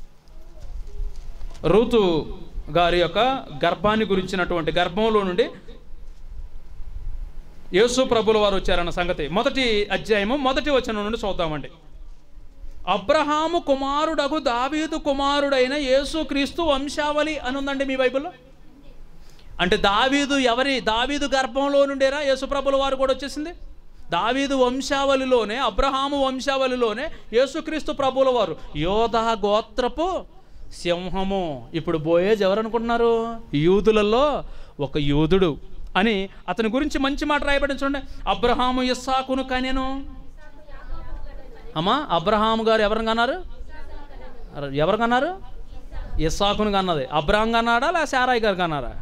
రూతు గారి యొక్క గర్భాన్ని గురించినటువంటి గర్భంలో నుండి యేసు ప్రభుల వారు వచ్చారన్న సంగతి మొదటి అధ్యాయము మొదటి వచనం నుండి చూద్దామండి అబ్రహాము కుమారుడగు దావీదు కుమారుడైన యేసుక్రీస్తు వంశావళి అని ఉందండి మీ బైబిల్లో అంటే దావీదు ఎవరి దావీదు గర్భంలో నుండేనా యేసుప్రభుల వారు కూడా వచ్చేసింది దావీదు వంశావళిలోనే అబ్రహాము వంశావళిలోనే యేసుక్రీస్తు ప్రభుల వారు యోధా గోత్రపు సింహము ఇప్పుడు బోయేజ్ ఎవరు అనుకుంటున్నారు యూదులలో ఒక యూదుడు అని అతని గురించి మంచి మాట రాయబడింది చూడండి అబ్రహాము ఇస్సాకును కనెను అమ్మా అబ్రహాము గారు ఎవరిని కన్నారు ఎవరు కన్నారు ఇస్సాకును కన్నది అబ్రహాం కన్నాడా లేదా శారాయి గారు కన్నారా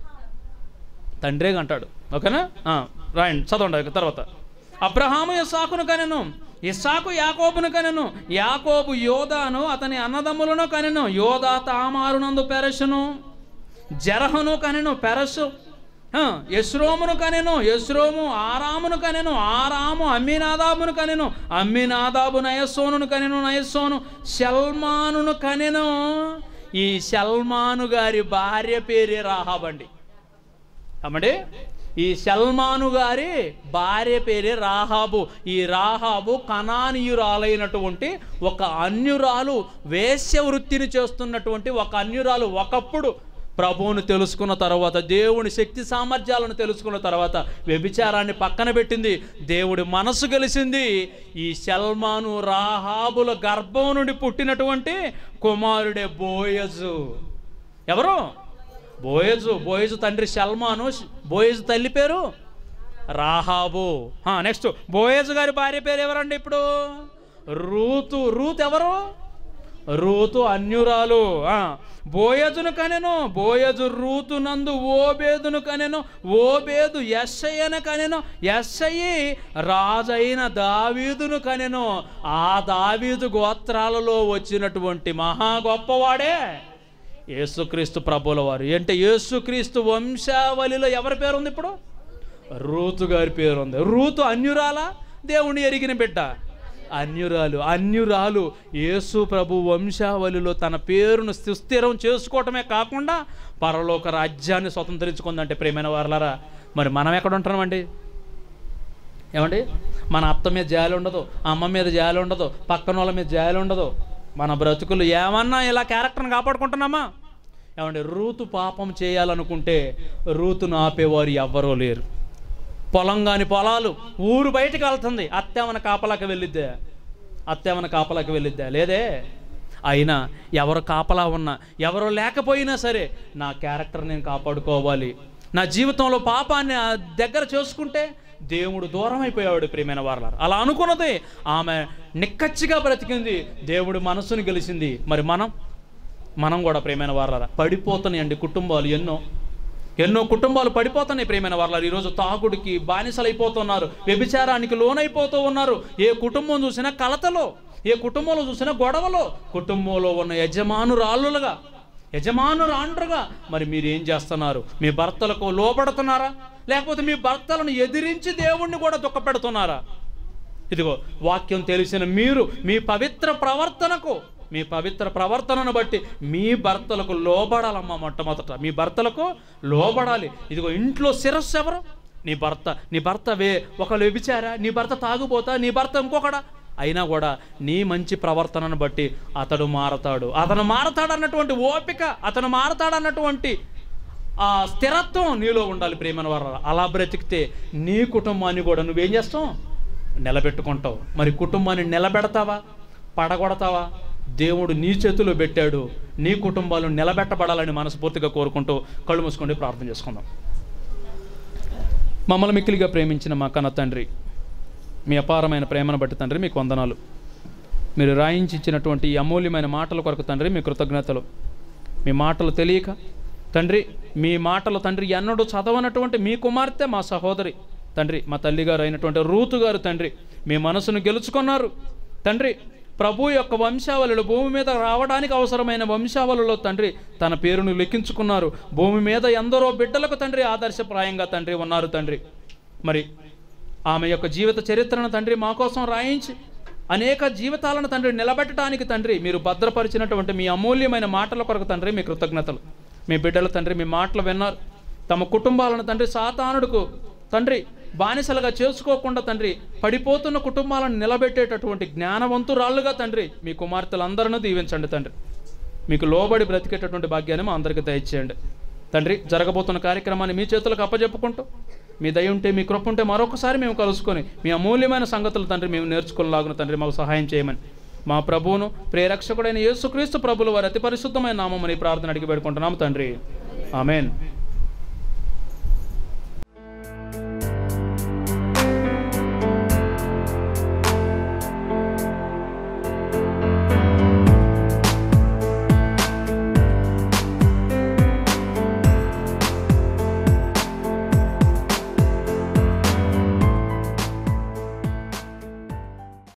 తండ్రే అంటాడు ఓకేనా ఆ, రాయండి చదవండి తర్వాత అబ్రహాము ఇస్సాకును కనెను ఇస్సాకు యాకోబును కనెను యాకోబు యోధాను అతని అన్నదమ్ములను కనెను యోధా తామారునందు పెరసును జరహను కనెను పెరసు ఆ, యశ్రోమును కనెను యశ్రోము ఆరామును కనెను ఆరాము అమ్మినాదాబును కనెను అమ్మినాదాబు నయస్సోనును కనెను నయస్సోను షల్మానును కనెను ఈ షల్మాను గారి భార్య పేరే రాహాబండి అమ్మడి ఈ సల్మాను గారి భార్య పేరే రాహాబు ఈ రాహాబు కనానీయురాలైనటువంటి ఒక అన్యురాలు వేశ్య వృత్తిని చేస్తున్నటువంటి ఒక అన్యురాలు ఒకప్పుడు ప్రభువును తెలుసుకున్న తర్వాత దేవుని శక్తి సామర్థ్యాలను తెలుసుకున్న తర్వాత వ్యభిచారాన్ని పక్కన పెట్టింది దేవుడి మనసు గెలిచింది ఈ సల్మాను రాహాబుల గర్భం నుండి పుట్టినటువంటి కుమారుడే బోయజు ఎవరు బోయజు బోయజు తండ్రి షల్మాను బోయజు తల్లి పేరు రాహాబు నెక్స్ట్ బోయజు గారి భార్య పేరు ఎవరండి ఇప్పుడు రూతు రూత్ ఎవరు రూతు అన్యురాలు ఆ, బోయజును కనెను బోయజు రూతు నందు ఓబేదును కనెను ఓబేదు యస్సయ్యను కనెను యస్సయి రాజైన దావీదును కనెను ఆ దావీదు గోత్రాలలో వచ్చినటువంటి మహా గొప్పవాడే యేసుక్రీస్తు ప్రభుల వారు అంటే యేసుక్రీస్తు వంశావళిలో ఎవరి పేరు ఉంది ఇప్పుడు రూతు గారి పేరు ఉంది రూతు అన్యురాలా దేవుని ఎరిగిన బిడ్డ అన్యురాలు అన్యురాలు యేసు ప్రభు వంశావళిలో తన పేరును సుస్థిరం చేసుకోవటమే కాకుండా పరలోక రాజ్యాన్ని స్వతంత్రించుకుందంటే ప్రేమైన వారలారా మరి మనం ఎక్కడ ఉంటున్నామండి ఏమండి మన అత్త మీద జాలి ఉండదు అమ్మ మీద జాలి ఉండదు పక్కన వాళ్ళ మీద జాలి ఉండదు మన బ్రతుకులు ఏమన్నా ఇలా క్యారెక్టర్ని కాపాడుకుంటున్నామా ఏమండి రూతు పాపం చేయాలనుకుంటే రూతును ఆపేవారు ఎవ్వరూ లేరు పొలం కాని పొలాలు ఊరు బయటకు వెళ్తుంది అత్తేమన కాపలాకి వెళ్ళిద్దే అత్తేమన కాపలాకి వెళ్ళిద్దా లేదే అయినా ఎవరు కాపలా ఉన్నా ఎవరు లేకపోయినా సరే నా క్యారెక్టర్ నేను కాపాడుకోవాలి నా జీవితంలో పాపాన్ని ఆ దగ్గర చేసుకుంటే దేవుడు దూరం అయిపోయాడు ప్రియమైన వారలారు అలా అనుకున్నది ఆమె నిక్కచ్చిగా బ్రతికింది దేవుడు మనసును గెలిచింది మరి మనం మనం కూడా ప్రియమైన వారలారా పడిపోతున్నాయండి కుటుంబాలు ఎన్నో ఎన్నో కుటుంబాలు పడిపోతున్నాయి ప్రియమైన వారలారు ఈరోజు తాగుడికి బానిసలైపోతున్నారు వ్యభిచారానికి లోనైపోతూ ఉన్నారు ఏ కుటుంబం చూసినా కలతలో ఏ కుటుంబంలో చూసినా గొడవలో కుటుంబంలో ఉన్న యజమానురాళ్ళులుగా యజమానురాండ్రుగా మరి మీరు ఏం చేస్తున్నారు మీ భర్తలకు లోపడుతున్నారా లేకపోతే మీ భర్తలను ఎదిరించి దేవుణ్ణి కూడా దుఃఖపెడుతున్నారా ఇదిగో వాక్యం తెలిసిన మీరు మీ పవిత్ర ప్రవర్తనకు మీ పవిత్ర ప్రవర్తనను బట్టి మీ భర్తలకు లోబడాలమ్మా మొట్టమొదట మీ భర్తలకు లోబడాలి ఇదిగో ఇంట్లో శిరస్సు ఎవరు నీ భర్త నీ భర్త వే ఒకళ్ళు వ్యభిచారా నీ భర్త తాగుపోతా నీ భర్త ఇంకొకడా అయినా కూడా నీ మంచి ప్రవర్తనను బట్టి అతడు మారతాడు అతను మారతాడు అన్నటువంటి ఓపిక అతను మారతాడు అన్నటువంటి ఆ స్థిరత్వం నీలో ఉండాలి ప్రేమన వారు అలా బ్రతికితే నీ కుటుంబాన్ని కూడా నువ్వేం చేస్తావు నిలబెట్టుకుంటావు మరి కుటుంబాన్ని నిలబెడతావా పడగొడతావా దేవుడు నీ చేతిలో పెట్టాడు నీ కుటుంబాలు నిలబెట్టబడాలని మనస్ఫూర్తిగా కోరుకుంటూ కళ్ళు మూసుకొని ప్రార్థన చేసుకుందాం మమ్మల్ని మిక్కిలిగా ప్రేమించిన మా కన్న తండ్రి మీ అపారమైన ప్రేమను బట్టి తండ్రి మీకు వందనాలు మీరు రాయించి ఇచ్చినటువంటి ఈ అమూల్యమైన మాటల కొరకు తండ్రి మీ కృతజ్ఞతలు మీ మాటలు తెలియక తండ్రి మీ మాటలు తండ్రి ఎన్నడూ చదవనటువంటి మీ కుమార్తె మా సహోదరి తండ్రి మా తల్లిగారు అయినటువంటి రూతు గారు తండ్రి మీ మనసును గెలుచుకున్నారు తండ్రి ప్రభు యొక్క వంశావళులు భూమి మీద రావడానికి అవసరమైన వంశావళిలో తండ్రి తన పేరును లెక్కించుకున్నారు భూమి మీద ఎందరో బిడ్డలకు తండ్రి ఆదర్శప్రాయంగా తండ్రి ఉన్నారు తండ్రి మరి ఆమె యొక్క జీవిత చరిత్రను తండ్రి మా కోసం రాయించి అనేక జీవితాలను తండ్రి నిలబెట్టడానికి తండ్రి మీరు భద్రపరిచినటువంటి మీ అమూల్యమైన మాటల కొరకు తండ్రి మీ కృతజ్ఞతలు మీ బిడ్డలు తండ్రి మీ మాటలు విన్నారు తమ కుటుంబాలను తండ్రి సాతానుడుకు తండ్రి బానిసలుగా చేసుకోకుండా తండ్రి పడిపోతున్న కుటుంబాలను నిలబెట్టేటటువంటి జ్ఞానవంతురాళ్ళుగా తండ్రి మీ కుమార్తెలందరినూ దీవించండి తండ్రి మీకు లోబడి బ్రతికేటటువంటి భాగ్యాన్ని మా అందరికీ దయచేయండి తండ్రి జరగబోతున్న కార్యక్రమాన్ని మీ చేతులకు అప్పజెప్పుకుంటూ మీ దయ ఉంటే మీ కృప ఉంటే మరొకసారి మేము కలుసుకొని మీ అమూల్యమైన సంగతులు తండ్రి మేము నేర్చుకునేలాగున తండ్రి మాకు సహాయం చేయమని మా ప్రభువును ప్రేరక్షకుడైన యేసుక్రీస్తు ప్రభులు వారి అతి పరిశుద్ధమైన నామమని ప్రార్థన అడిగి పెట్టుకుంటున్నాము తండ్రి ఆమెన్